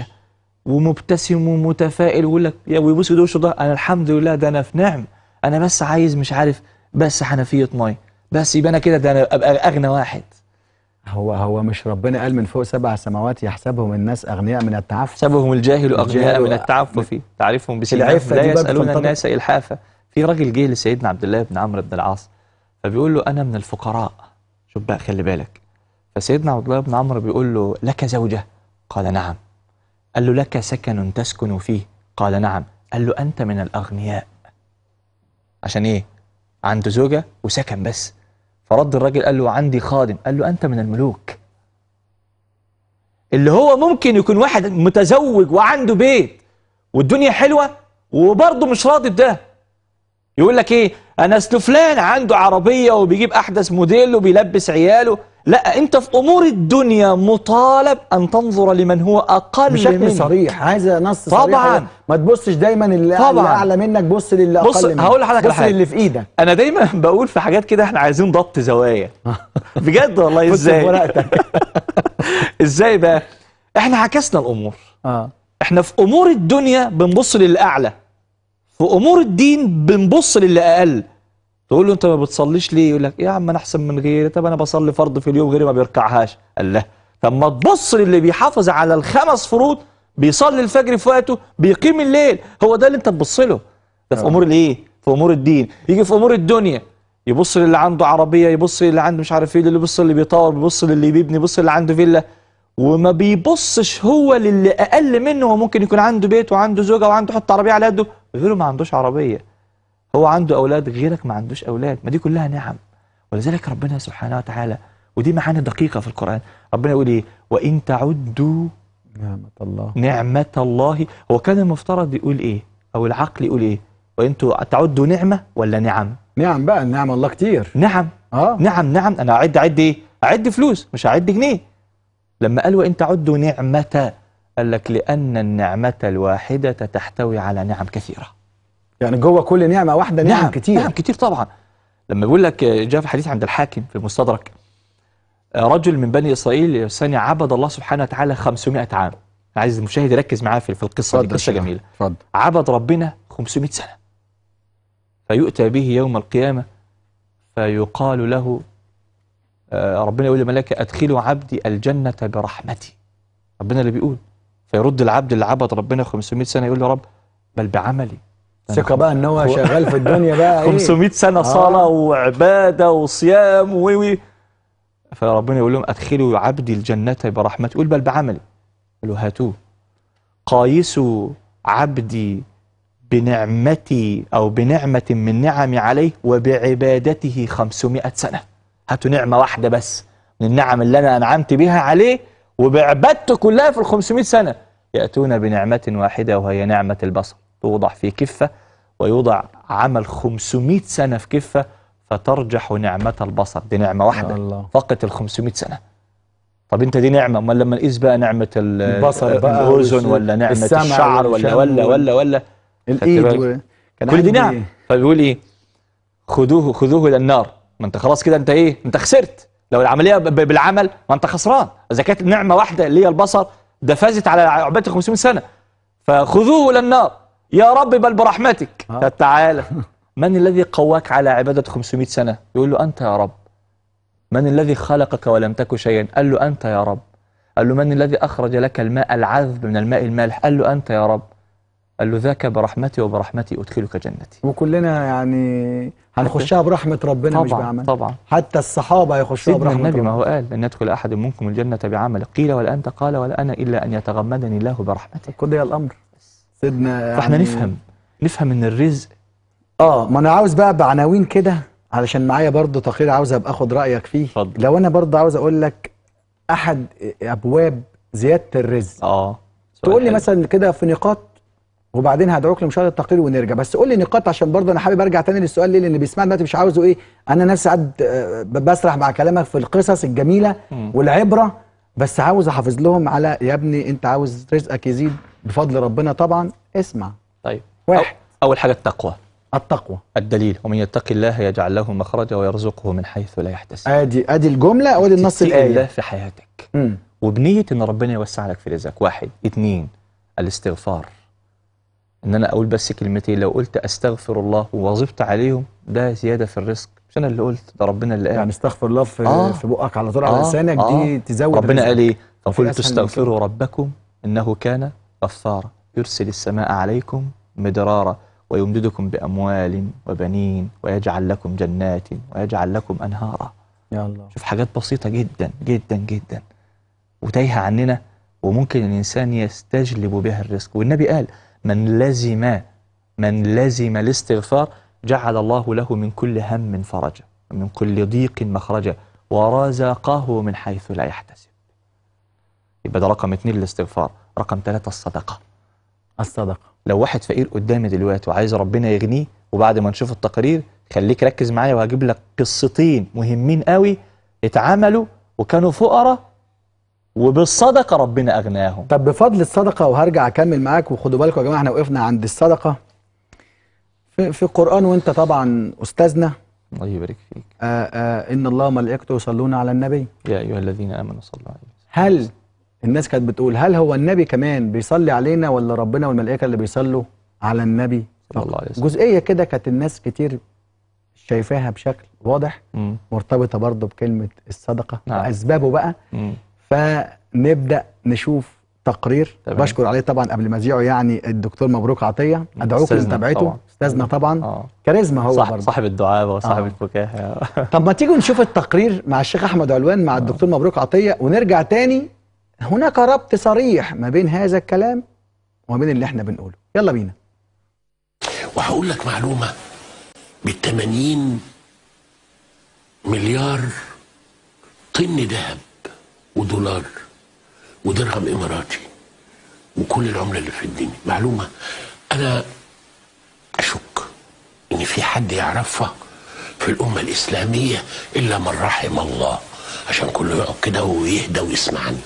M: ومبتسم ومتفائل ويقول لك يا ويبوس ايده وشه ده انا الحمد لله ده انا في نعم انا بس عايز مش عارف بس حنفيه ميه بس يبقى انا كده ده انا ابقى اغنى واحد
A: هو هو مش ربنا قال من فوق سبع سماوات يحسبهم الناس اغنياء من التعفف
M: حسبهم الجاهل اغنياء
A: الجاهل
M: من التعفف تعرفهم بسيماهم
A: العفة
M: لا
A: دي برضه
M: يسالون
A: تنطبق.
M: الناس الحافه في راجل جه لسيدنا عبد الله بن عمرو بن العاص فبيقول له انا من الفقراء شوف بقى خلي بالك فسيدنا عبد الله بن عمرو بيقول له لك زوجه قال نعم قال له لك سكن تسكن فيه قال نعم قال له انت من الاغنياء عشان ايه عنده زوجه وسكن بس فرد الراجل قال له عندي خادم قال له انت من الملوك اللي هو ممكن يكون واحد متزوج وعنده بيت والدنيا حلوه وبرضه مش راضي بده يقول لك ايه انا اصل فلان عنده عربيه وبيجيب احدث موديل وبيلبس عياله لا انت في امور الدنيا مطالب ان تنظر لمن هو اقل
A: بشكل
M: منك
A: صريح عايزه نص
M: طبعاً.
A: صريح ما تبصش دايما اللي
M: طبعاً.
A: اللي اعلى منك بص للي
M: بص
A: اقل منك
M: هقول لحضرتك على
A: بص
M: حاجه
A: للي في ايدك
M: انا دايما بقول في حاجات كده احنا عايزين ضبط زوايا بجد والله
A: بص
M: ازاي
A: في ورقتك
M: ازاي بقى احنا عكسنا الامور
A: اه
M: احنا في امور الدنيا بنبص للي اعلى في امور الدين بنبص للي اقل تقول له انت ما بتصليش ليه يقول لك يا عم انا احسن من غيري طب انا بصلي فرض في اليوم غيري ما بيركعهاش قال لا طب ما تبص للي بيحافظ على الخمس فروض بيصلي الفجر في وقته بيقيم الليل هو ده اللي انت تبص له ده في
A: آه.
M: امور الايه في امور الدين يجي في امور الدنيا يبص للي عنده عربيه يبص للي عنده مش عارف ايه اللي يبص للي بيطور بيبص للي بيبني يبص للي عنده فيلا وما بيبصش هو للي اقل منه هو ممكن يكون عنده بيت وعنده زوجه وعنده حط عربيه على قده غيره ما عندوش عربيه هو عنده اولاد غيرك ما عندوش اولاد ما دي كلها نعم ولذلك ربنا سبحانه وتعالى ودي معاني دقيقه في القران ربنا يقول ايه وان تعدوا
A: نعمة الله
M: نعمة الله هو كان المفترض يقول ايه او العقل يقول ايه وانتوا تعدوا نعمة ولا نعم
A: نعم بقى نعم الله كتير
M: نعم
A: اه
M: نعم نعم انا اعد اعد ايه اعد فلوس مش هعد جنيه لما قال وان تعدوا نعمة قال لك لان النعمة الواحدة تحتوي على نعم كثيرة
A: يعني جوه كل نعمة واحدة نعم,
M: نعم
A: كتير
M: نعم كتير طبعا لما بيقول لك آه، جاء في حديث عند الحاكم في المستدرك آه، رجل من بني اسرائيل الثاني عبد الله سبحانه وتعالى 500 عام أنا عايز المشاهد يركز معايا في في القصه دي
A: اتفضل
M: قصه
A: شيخ.
M: جميله
A: اتفضل
M: عبد ربنا 500 سنه فيؤتى به يوم القيامه فيقال له آه، ربنا يقول للملائكه ادخلوا عبدي الجنه برحمتي ربنا اللي بيقول فيرد العبد اللي عبد ربنا 500 سنه يقول له رب بل بعملي
A: ثقة بقى ان هو شغال في الدنيا بقى ايه
M: 500 سنة
A: آه.
M: صلاة وعبادة وصيام و و فربنا يقول لهم أدخلوا عبدي الجنة برحمتي يقول بل بعملي قالوا هاتوه قايسوا عبدي بنعمتي أو بنعمة من نعمي عليه وبعبادته 500 سنة هاتوا نعمة واحدة بس من النعم اللي أنا أنعمت بها عليه وبعبادته كلها في ال 500 سنة يأتون بنعمة واحدة وهي نعمة البصر توضع في كفة ويوضع عمل 500 سنة في كفة فترجح نعمة البصر دي نعمة واحدة
A: الله.
M: فقط ال 500 سنة طب انت دي نعمة امال لما نقيس بقى نعمة ال-
A: البصر بقى
M: الأذن
A: والس-
M: ولا نعمة
A: السمع
M: الشعر ولا
A: والشم
M: ولا
A: وال-
M: ولا ولا
A: الايد
M: خدت
A: و...
M: بالك؟
A: كان
M: كل دي
A: عندي-
M: نعم فبيقول ايه خذوه خذوه الى النار ما انت خلاص كده انت ايه انت خسرت لو العمليه ب- ب- بالعمل ما انت خسران اذا كانت نعمه واحده اللي هي البصر ده فازت على عباده 500 سنه فخذوه الى النار يا رب بل برحمتك طب تعالى من الذي قواك على عباده 500 سنه يقول له انت يا رب من الذي خلقك ولم تك شيئا قال له انت يا رب قال له من الذي اخرج لك الماء العذب من الماء المالح قال له انت يا رب قال له ذاك برحمتي وبرحمتي ادخلك جنتي
A: وكلنا يعني هنخشها برحمة ربنا مش
M: طبعا
A: بعمل
M: طبعا
A: حتى الصحابة هيخشوها
M: سيدنا
A: برحمة
M: النبي ما
A: ربنا
M: هو قال لن يدخل احد منكم الجنه بعمل قيل ولا انت قال ولا انا الا ان يتغمدني الله برحمته
A: قضي الامر سيدنا
M: فاحنا
A: يعني-
M: نفهم نفهم ان الرزق
A: اه ما انا عاوز بقى بعناوين كده علشان معايا برضو تقرير عاوز ابقى اخد رايك فيه
M: اتفضل.
A: لو انا برضو عاوز اقول لك احد ابواب زياده الرزق
M: اه
A: تقول لي
M: حلو.
A: مثلا كده في نقاط وبعدين هدعوك لمشاهده التقرير ونرجع بس قول لي نقاط عشان برضه انا حابب ارجع تاني للسؤال ليه لان بيسمعني دلوقتي مش عاوزه ايه انا نفسي قاعد آه، بسرح مع كلامك في القصص الجميله
M: مم.
A: والعبره بس عاوز احافظ لهم على يا ابني انت عاوز رزقك يزيد بفضل ربنا طبعا اسمع
M: طيب
A: واحد
M: اول حاجه التقوى
A: التقوى
M: الدليل ومن يتق الله يجعل له مخرجا ويرزقه من حيث لا يحتسب
A: ادي ادي الجمله وادي النص
M: تتقي الله
A: الايه
M: في حياتك
A: مم.
M: وبنيه ان ربنا يوسع لك في رزقك واحد اتنين الاستغفار ان انا اقول بس كلمتين لو قلت استغفر الله وواظبت عليهم ده زياده في الرزق مش انا اللي قلت ده ربنا اللي قال
A: يعني استغفر الله في
M: آه.
A: في بقك على طول على
M: آه،
A: لسانك
M: آه.
A: دي تزود
M: ربنا
A: رزقك.
M: قال ايه
A: وفي
M: فقلت
A: أسهل من
M: استغفروا ربكم انه كان غفارا يرسل السماء عليكم مدرارا ويمددكم باموال وبنين ويجعل لكم جنات ويجعل لكم انهارا
A: يا الله
M: شوف حاجات بسيطه جدا جدا جدا وتايهه عننا وممكن الانسان يستجلب بها الرزق والنبي قال من لزم من لزم الاستغفار جعل الله له من كل هم فرجا ومن كل ضيق مخرجا ورزقه من حيث لا يحتسب يبقى ده رقم اتنين الاستغفار رقم ثلاثة الصدقة
A: الصدقه
M: لو واحد فقير قدامي دلوقتي وعايز ربنا يغنيه وبعد ما نشوف التقارير خليك ركز معايا وهجيب لك قصتين مهمين قوي اتعملوا وكانوا فقراء وبالصدقة ربنا أغناهم
A: طب بفضل الصدقه وهرجع اكمل معاك وخدوا بالكم يا جماعه احنا وقفنا عند الصدقه في, في القران وانت طبعا استاذنا
M: الله يبارك فيك
A: آآ آآ ان الله وملائكته يصلون على النبي
M: يا أيها الذين آمنوا صلوا عليه
A: هل الناس كانت بتقول هل هو النبي كمان بيصلي علينا ولا ربنا والملائكه اللي بيصلوا على النبي
M: صلى الله عليه وسلم
A: جزئيه كده كانت الناس كتير شايفاها بشكل واضح
M: مم.
A: مرتبطه برضه بكلمه الصدقه
M: نعم.
A: واسبابه بقى
M: مم.
A: فنبدا نشوف تقرير
M: تمام.
A: بشكر عليه طبعا قبل ما اذيعه يعني الدكتور مبروك عطيه ادعوكم
M: أستاذنا
A: لمتابعته
M: طبعاً.
A: استاذنا طبعا
M: اه
A: كاريزما هو
M: صاحب
A: برضه
M: صاحب الدعابه وصاحب
A: آه.
M: الفكاهه
A: طب ما تيجوا نشوف التقرير مع الشيخ احمد علوان مع الدكتور مبروك عطيه ونرجع تاني هناك ربط صريح ما بين هذا الكلام وما بين اللي احنا بنقوله يلا بينا
N: وهقول لك معلومة بالتمانين مليار طن ذهب ودولار ودرهم إماراتي وكل العملة اللي في الدنيا معلومة أنا أشك إن في حد يعرفها في الأمة الإسلامية إلا من رحم الله عشان كله يقعد كده ويهدى ويسمعني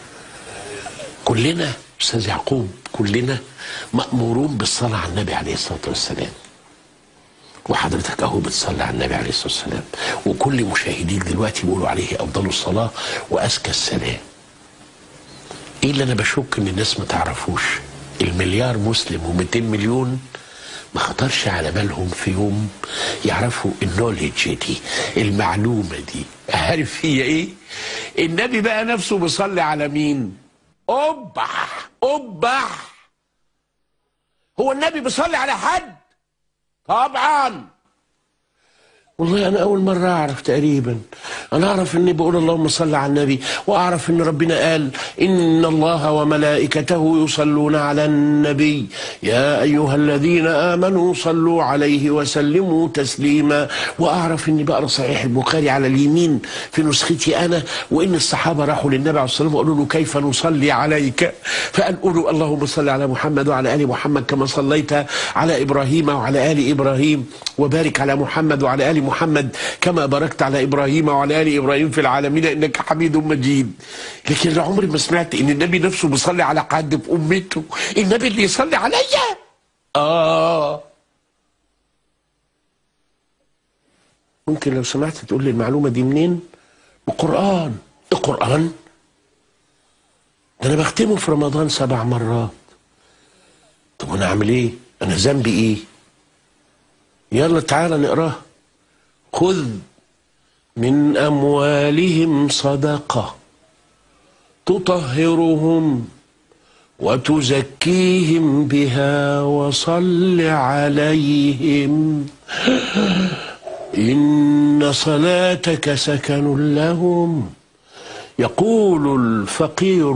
N: كلنا أستاذ يعقوب كلنا مأمورون بالصلاة على النبي عليه الصلاة والسلام وحضرتك اهو بتصلي على النبي عليه الصلاه والسلام وكل مشاهديك دلوقتي بيقولوا عليه افضل الصلاه وازكى السلام ايه اللي انا بشك ان الناس ما تعرفوش المليار مسلم و200 مليون ما خطرش على بالهم في يوم يعرفوا النوليدج دي المعلومه دي عارف هي ايه النبي بقى نفسه بيصلي على مين أبح أبح هو النبي بيصلي على حد طبعا والله انا اول مره اعرف تقريبا انا اعرف اني بقول اللهم صل على النبي واعرف ان ربنا قال ان الله وملائكته يصلون على النبي يا ايها الذين امنوا صلوا عليه وسلموا تسليما واعرف اني بقرا صحيح البخاري على اليمين في نسختي انا وان الصحابه راحوا للنبي عليه الصلاه والسلام وقالوا له كيف نصلي عليك فقال قولوا اللهم صل على محمد وعلى ال محمد كما صليت على ابراهيم وعلى ال ابراهيم وبارك على محمد وعلى ال محمد كما باركت على ابراهيم وعلى ال ابراهيم في العالمين انك حميد مجيد لكن أنا عمري ما سمعت ان النبي نفسه بيصلي على حد في امته النبي اللي يصلي عليا اه ممكن لو سمحت تقول لي المعلومه دي منين القران القران ده انا بختمه في رمضان سبع مرات طب وانا اعمل ايه انا ذنبي ايه يلا تعالى نقراه خذ من اموالهم صدقه تطهرهم وتزكيهم بها وصل عليهم ان صلاتك سكن لهم يقول الفقير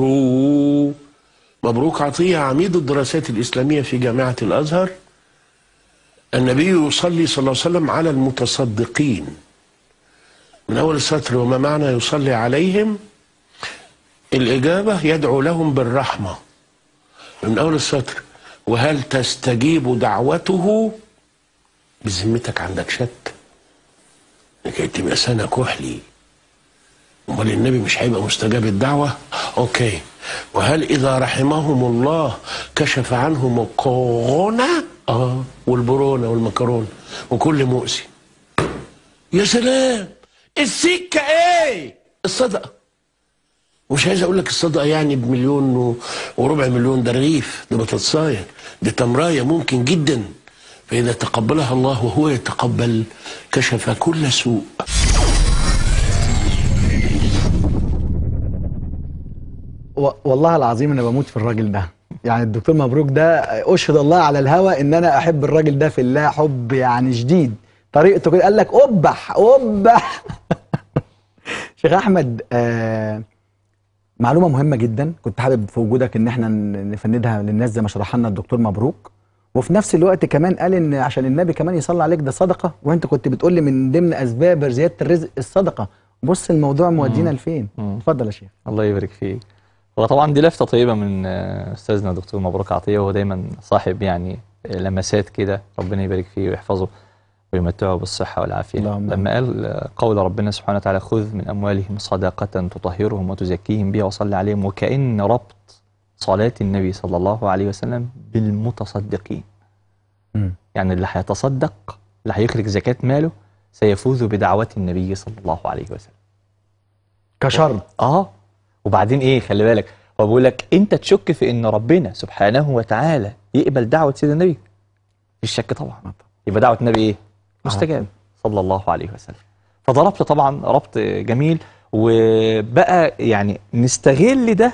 N: مبروك عطيه عميد الدراسات الاسلاميه في جامعه الازهر النبي يصلي صلى الله عليه وسلم على المتصدقين من أول السطر وما معنى يصلي عليهم الإجابة يدعو لهم بالرحمة من أول السطر وهل تستجيب دعوته بذمتك عندك شك لكي تبقى سنة كحلي امال النبي مش هيبقى مستجاب الدعوة اوكي وهل اذا رحمهم الله كشف عنهم الكورونا اه والبرونة والمكرونة وكل مؤذي يا سلام السكة ايه الصدقة مش عايز اقول لك الصدقة يعني بمليون و- وربع مليون ده رغيف ده بطاطساية دي تمراية ممكن جدا فإذا تقبلها الله وهو يتقبل كشف كل سوء
A: و- والله العظيم انا بموت في الراجل ده يعني الدكتور مبروك ده اشهد الله على الهوى ان انا احب الراجل ده في الله حب يعني شديد طريقته كده قال لك ابح ابح شيخ احمد آه معلومه مهمه جدا كنت حابب في وجودك ان احنا ن- نفندها للناس زي ما شرح لنا الدكتور مبروك وفي نفس الوقت كمان قال ان عشان النبي كمان يصلي عليك ده صدقه وانت كنت بتقول لي من ضمن اسباب زياده الرزق الصدقه بص الموضوع مودينا لفين اتفضل يا شيخ
M: الله يبارك فيك هو طبعا دي لفته طيبه من آه، استاذنا دكتور مبروك عطيه وهو دايما صاحب يعني آه، لمسات كده ربنا يبارك فيه ويحفظه ويمتعه بالصحه والعافيه
A: اللهم
M: لما قال آه، قول ربنا سبحانه وتعالى خذ من اموالهم صدقه تطهرهم وتزكيهم بها وصل عليهم وكأن ربط صلاه النبي صلى الله عليه وسلم بالمتصدقين
A: مم.
M: يعني اللي هيتصدق اللي هيخرج زكاه ماله سيفوز بدعوه النبي صلى الله عليه وسلم
A: كشرط
M: اه وبعدين ايه خلي بالك هو بيقول لك انت تشك في ان ربنا سبحانه وتعالى يقبل دعوه سيدنا النبي مفيش شك طبعا يبقى دعوه النبي ايه مستجاب صلى الله عليه وسلم فده ربط طبعا ربط جميل وبقى يعني نستغل ده في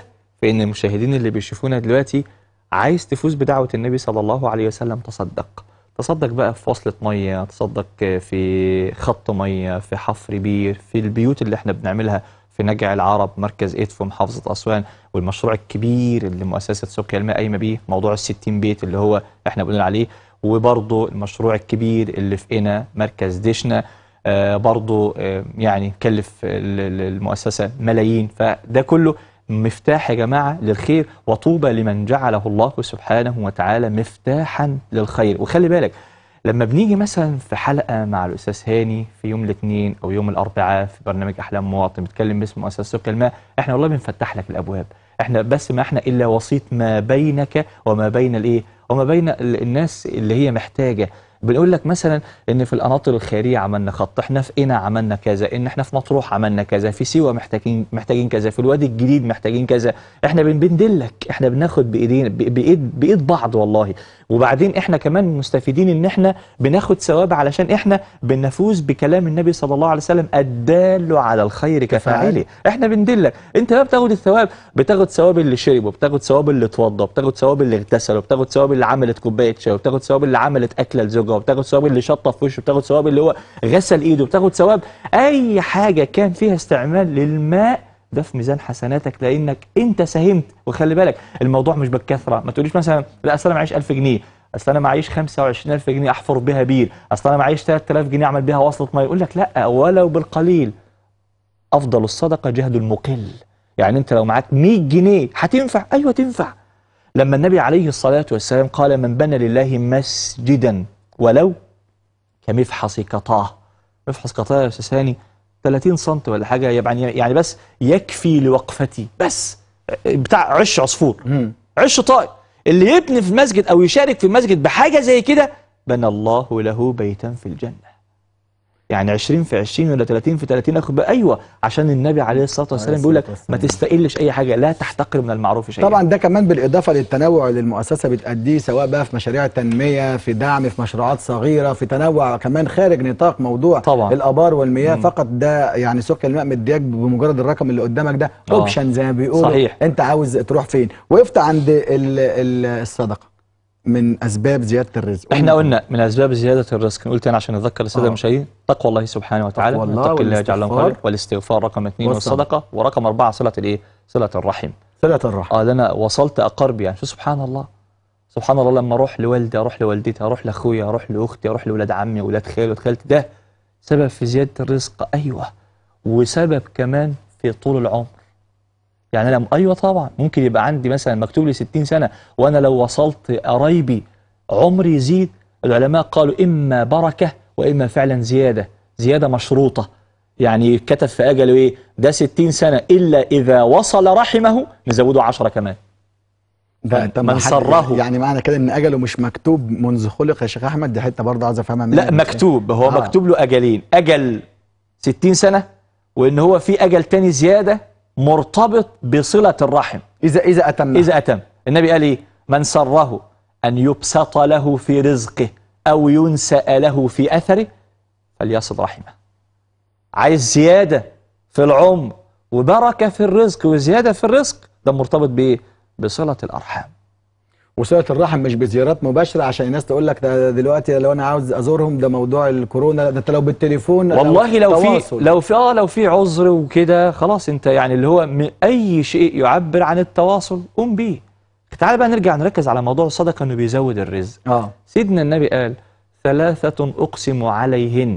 M: بان المشاهدين اللي بيشوفونا دلوقتي عايز تفوز بدعوه النبي صلى الله عليه وسلم تصدق تصدق بقى في وصلة مية تصدق في خط مية في حفر بير في البيوت اللي احنا بنعملها في نجع العرب مركز إيد في محافظة أسوان والمشروع الكبير اللي مؤسسة سقيا الماء قايمة بيه موضوع الستين بيت اللي هو احنا بنقول عليه وبرضه المشروع الكبير اللي في قنا مركز دشنا آه برضه آه يعني كلف ال- ال- المؤسسة ملايين فده كله مفتاح يا جماعة للخير وطوبى لمن جعله الله سبحانه وتعالى مفتاحا للخير وخلي بالك لما بنيجي مثلا في حلقة مع الأستاذ هاني في يوم الاثنين أو يوم الأربعاء في برنامج أحلام مواطن بيتكلم باسم مؤسسة سكر الماء احنا والله بنفتح لك الأبواب احنا بس ما احنا إلا وسيط ما بينك وما بين الإيه وما بين ال- الناس اللي هي محتاجة بنقول لك مثلا ان في القناطر الخيريه عملنا خط احنا في قنا عملنا كذا ان احنا في مطروح عملنا كذا في سيوه محتاجين محتاجين كذا في الوادي الجديد محتاجين كذا احنا بن- بندلك احنا بناخد بايدينا ب- بايد بايد بعض والله وبعدين احنا كمان مستفيدين ان احنا بناخد ثواب علشان احنا بنفوز بكلام النبي صلى الله عليه وسلم الدال على الخير كفاعله احنا بندلك انت بقى بتاخد الثواب بتاخد ثواب اللي شرب وبتاخد ثواب اللي اتوضى وبتاخد ثواب اللي اغتسل وبتاخد ثواب اللي عملت كوبايه شاي وبتاخد ثواب اللي عملت اكله لزوجها وبتاخد ثواب اللي شطف وشه وبتاخد ثواب اللي هو غسل ايده وبتاخد ثواب اي حاجه كان فيها استعمال للماء ده في ميزان حسناتك لانك انت ساهمت وخلي بالك الموضوع مش بالكثره ما تقوليش مثلا لا اصل انا معيش 1000 جنيه اصل انا معيش 25000 جنيه احفر بيها بير اصل انا معيش 3000 جنيه اعمل بيها وصله ميه يقول لك لا ولو بالقليل افضل الصدقه جهد المقل يعني انت لو معاك 100 جنيه هتنفع ايوه تنفع لما النبي عليه الصلاه والسلام قال من بنى لله مسجدا ولو كمفحص قطاه مفحص قطاه يا استاذ هاني 30 سم ولا حاجه يعني يعني بس يكفي لوقفتي بس بتاع عش عصفور عش طائر اللي يبني في المسجد او يشارك في المسجد بحاجه زي كده بنى الله له بيتا في الجنه يعني 20 في 20 ولا 30 في 30 اخد بقى ايوه عشان النبي عليه الصلاه والسلام بيقول لك ما تستقلش اي حاجه لا تحتقر من المعروف شيئا
A: طبعا ده كمان بالاضافه للتنوع اللي المؤسسه بتأديه سواء بقى في مشاريع التنميه في دعم في مشروعات صغيره في تنوع كمان خارج نطاق موضوع
M: طبعا.
A: الابار والمياه
M: مم.
A: فقط ده يعني سكر الماء مدياك بمجرد الرقم اللي قدامك ده
M: آه.
A: اوبشن زي ما بيقولوا
M: صحيح.
A: انت عاوز تروح فين وقفت عند ال- ال- الصدقه من اسباب زياده الرزق
M: احنا قلنا من اسباب زياده الرزق نقول تاني عشان نذكر الساده
A: آه.
M: المشاهدين تقوى الله سبحانه وتعالى
A: تقوى الله
M: نتقي الله يجعل لهم
A: والاستغفار.
M: خير والاستغفار رقم اثنين
A: والصدقة.
M: والصدقه ورقم اربعه صله الايه؟ صله الرحم
A: صله الرحم
M: اه ده انا وصلت اقربي يعني شو سبحان الله سبحان الله لما اروح لوالدي اروح لوالدتي اروح لاخويا اروح لاختي اروح لاولاد عمي واولاد خالي واولاد خالتي ده سبب في زياده الرزق ايوه وسبب كمان في طول العمر يعني انا ايوه طبعا ممكن يبقى عندي مثلا مكتوب لي 60 سنه وانا لو وصلت قرايبي عمري يزيد العلماء قالوا اما بركه واما فعلا زياده زياده مشروطه يعني كتب في اجله ايه ده 60 سنه الا اذا وصل رحمه نزوده 10 كمان
A: ده طب
M: من
A: حد-
M: سره.
A: يعني معنى كده ان اجله مش مكتوب منذ خلق يا شيخ احمد دي حته برضه عايز افهمها
M: لا
A: منك.
M: مكتوب هو
A: آه.
M: مكتوب له اجلين اجل 60 سنه وان هو في اجل تاني زياده مرتبط بصله الرحم
A: اذا اذا اتم
M: اذا اتم النبي قال ايه من سره ان يبسط له في رزقه او ينسأ له في اثره فليصل رحمه عايز زياده في العمر وبركه في الرزق وزياده في الرزق ده مرتبط بايه بصله الارحام
A: وصلة الرحم مش بزيارات مباشرة عشان الناس تقول لك ده دلوقتي لو انا عاوز ازورهم ده موضوع الكورونا لا، ده انت لو بالتليفون
M: والله لو في
A: تواصل.
M: لو في اه لو في عذر وكده خلاص انت يعني اللي هو من اي شيء يعبر عن التواصل قوم بيه تعال بقى نرجع نركز على موضوع الصدقه انه بيزود الرزق
A: اه
M: سيدنا النبي قال ثلاثة أقسم عليهن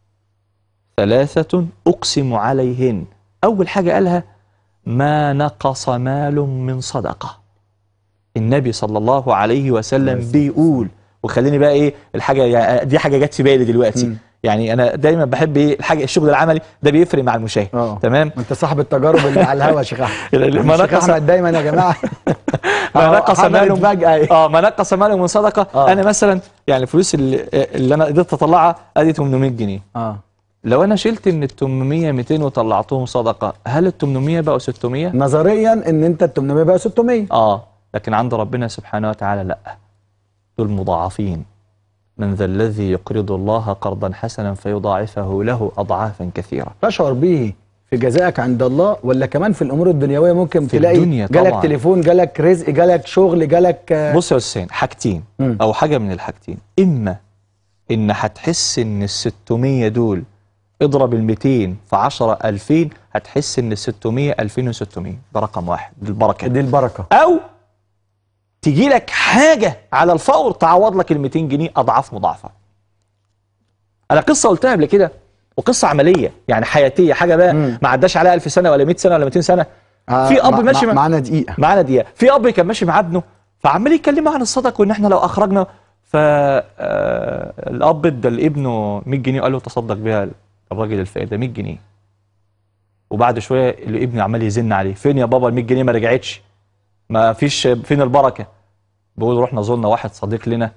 M: ثلاثة أقسم عليهن أول حاجة قالها ما نقص مال من صدقة النبي صلى الله عليه وسلم بيقول وخليني بقى ايه الحاجة يعني دي حاجة جت في بالي دلوقتي
A: مم.
M: يعني انا دايما بحب ايه الحاجة الشغل العملي ده بيفرق مع المشاهد
A: اه
M: تمام
A: انت صاحب التجارب اللي على الهوا يا شيخ احمد
M: ما
A: الشيخ
M: نقص
A: احمد دايما يا جماعه
M: ما نقص
A: حضرت
M: ماله
A: فجأة
M: اه ما نقص ماله من صدقه
A: آه.
M: انا مثلا يعني الفلوس اللي, اللي انا قدرت اطلعها ادي 800 جنيه
A: اه
M: لو انا شلت من ال 800 200 وطلعتهم صدقه هل ال 800 بقوا 600
A: نظريا ان انت ال 800 بقى 600
M: اه لكن عند ربنا سبحانه وتعالى لا دول مضاعفين من ذا الذي يقرض الله قرضا حسنا فيضاعفه له اضعافا كثيره
A: تشعر به في جزائك عند الله ولا كمان في الامور الدنيويه ممكن
M: في
A: تلاقي
M: الدنيا
A: جالك
M: طبعاً.
A: تليفون جالك رزق جالك شغل جالك آه،
M: بص يا حسين حاجتين
A: مم.
M: او حاجه من الحاجتين اما ان هتحس ان ال 600 دول اضرب ال 200 في 10 2000 هتحس ان ال 600 2600 ده رقم واحد دي البركه
A: دي البركه
M: او تجي لك حاجه على الفور تعوض لك ال 200 جنيه اضعاف مضاعفه انا قصه قلتها قبل كده وقصه عمليه يعني حياتيه حاجه بقى ما عداش عليها 1000 سنه ولا 100 سنه ولا 200 سنه
A: آه،
M: في اب
A: مع-
M: ماشي
A: مع-
M: مع-
A: معانا دقيقه
M: معانا دقيقه في اب كان ماشي مع ابنه فعمال يكلمه عن الصدق وان احنا لو اخرجنا ف آه، الاب ادى لابنه 100 جنيه وقال له تصدق بيها الراجل الفقير ده 100 جنيه وبعد شويه الابن عمال يزن عليه فين يا بابا ال 100 جنيه ما رجعتش ما فيش فين البركه بيقول رحنا زرنا واحد صديق لنا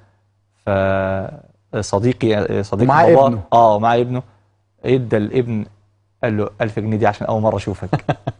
M: فصديقي صديق
A: ومعاه
M: بابا
A: ابنه.
M: اه ومعاه ابنه ادى الابن قال له 1000 جنيه دي عشان اول مره اشوفك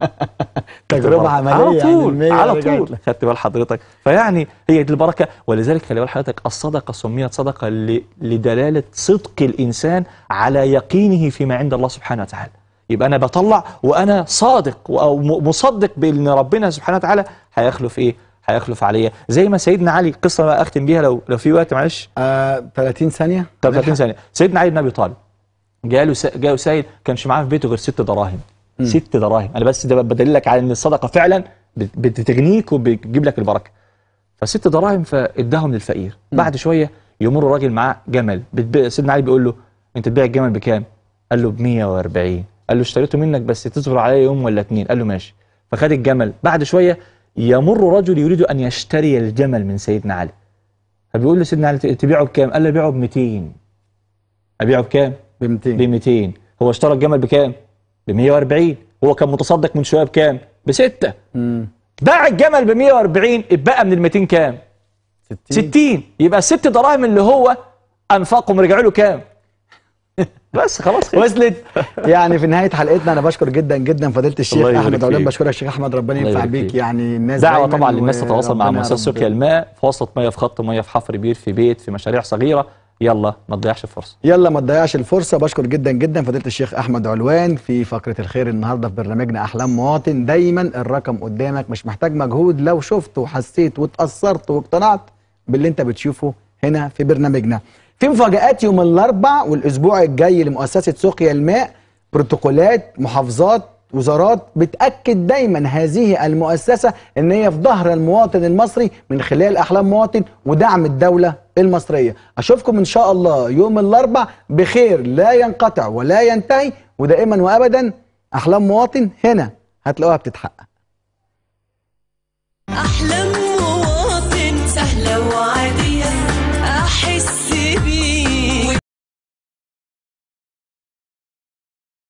A: تجربه عمليه
M: على
A: يعني
M: طول
A: المية
M: على
A: رجعت
M: طول
A: لك.
M: خدت بال حضرتك فيعني هي دي البركه ولذلك خلي بال حضرتك الصدقه سميت صدقه ل- لدلاله صدق الانسان على يقينه فيما عند الله سبحانه وتعالى يبقى انا بطلع وانا صادق او م- مصدق بان ربنا سبحانه وتعالى هيخلف ايه هيخلف عليا زي ما سيدنا علي قصه بقى اختم بيها لو لو في وقت معلش
A: آه 30 ثانيه
M: طب 30 ثانيه سيدنا علي بن ابي طالب جاله س... جاله سيد كانش معاه في بيته غير ست دراهم
A: مم.
M: ست دراهم انا بس ده بدلل لك على ان الصدقه فعلا بت- بتغنيك وبتجيب لك البركه فست دراهم فاداهم للفقير بعد شويه يمر راجل معاه جمل بتبيع سيدنا علي بيقول له انت تبيع الجمل بكام قال له ب 140 قال له اشتريته منك بس تصبر عليا يوم ولا اتنين قال له ماشي فخد الجمل بعد شويه يمر رجل يريد ان يشتري الجمل من سيدنا علي فبيقول له سيدنا علي تبيعه بكام قال له بيعه ب 200 ابيعه بكام
A: ب 200
M: ب 200 هو اشترى الجمل بكام ب 140 هو كان متصدق من شويه بكام بستة باع الجمل ب 140 اتبقى من ال 200 كام 60 60 يبقى الست دراهم اللي هو انفقهم رجعوا له كام بس خلاص خلص.
A: وصلت يعني في نهايه حلقتنا انا بشكر جدا جدا فضيله الشيخ
M: الله يبارك
A: احمد علام
M: فيك.
A: بشكرك الشيخ احمد ربنا
M: الله
A: ينفع
M: يبارك
A: بيك
M: فيك.
A: يعني الناس
M: دعوه
A: دايماً
M: طبعا للناس تتواصل مع
A: وربنا
M: مؤسسه
A: رب-
M: سقيا الماء في وسط ميه في خط ميه في حفر بير في بيت في مشاريع صغيره يلا ما تضيعش الفرصه
A: يلا ما تضيعش الفرصه بشكر جدا جدا فضيله الشيخ احمد علوان في فقره الخير النهارده في برنامجنا احلام مواطن دايما الرقم قدامك مش محتاج مجهود لو شفت وحسيت واتاثرت واقتنعت باللي انت بتشوفه هنا في برنامجنا في مفاجآت يوم الاربع والاسبوع الجاي لمؤسسه سقيا الماء بروتوكولات محافظات وزارات بتأكد دايما هذه المؤسسة ان هي في ظهر المواطن المصري من خلال احلام مواطن ودعم الدولة المصرية اشوفكم ان شاء الله يوم الاربع بخير لا ينقطع ولا ينتهي ودائما وابدا احلام مواطن هنا هتلاقوها بتتحقق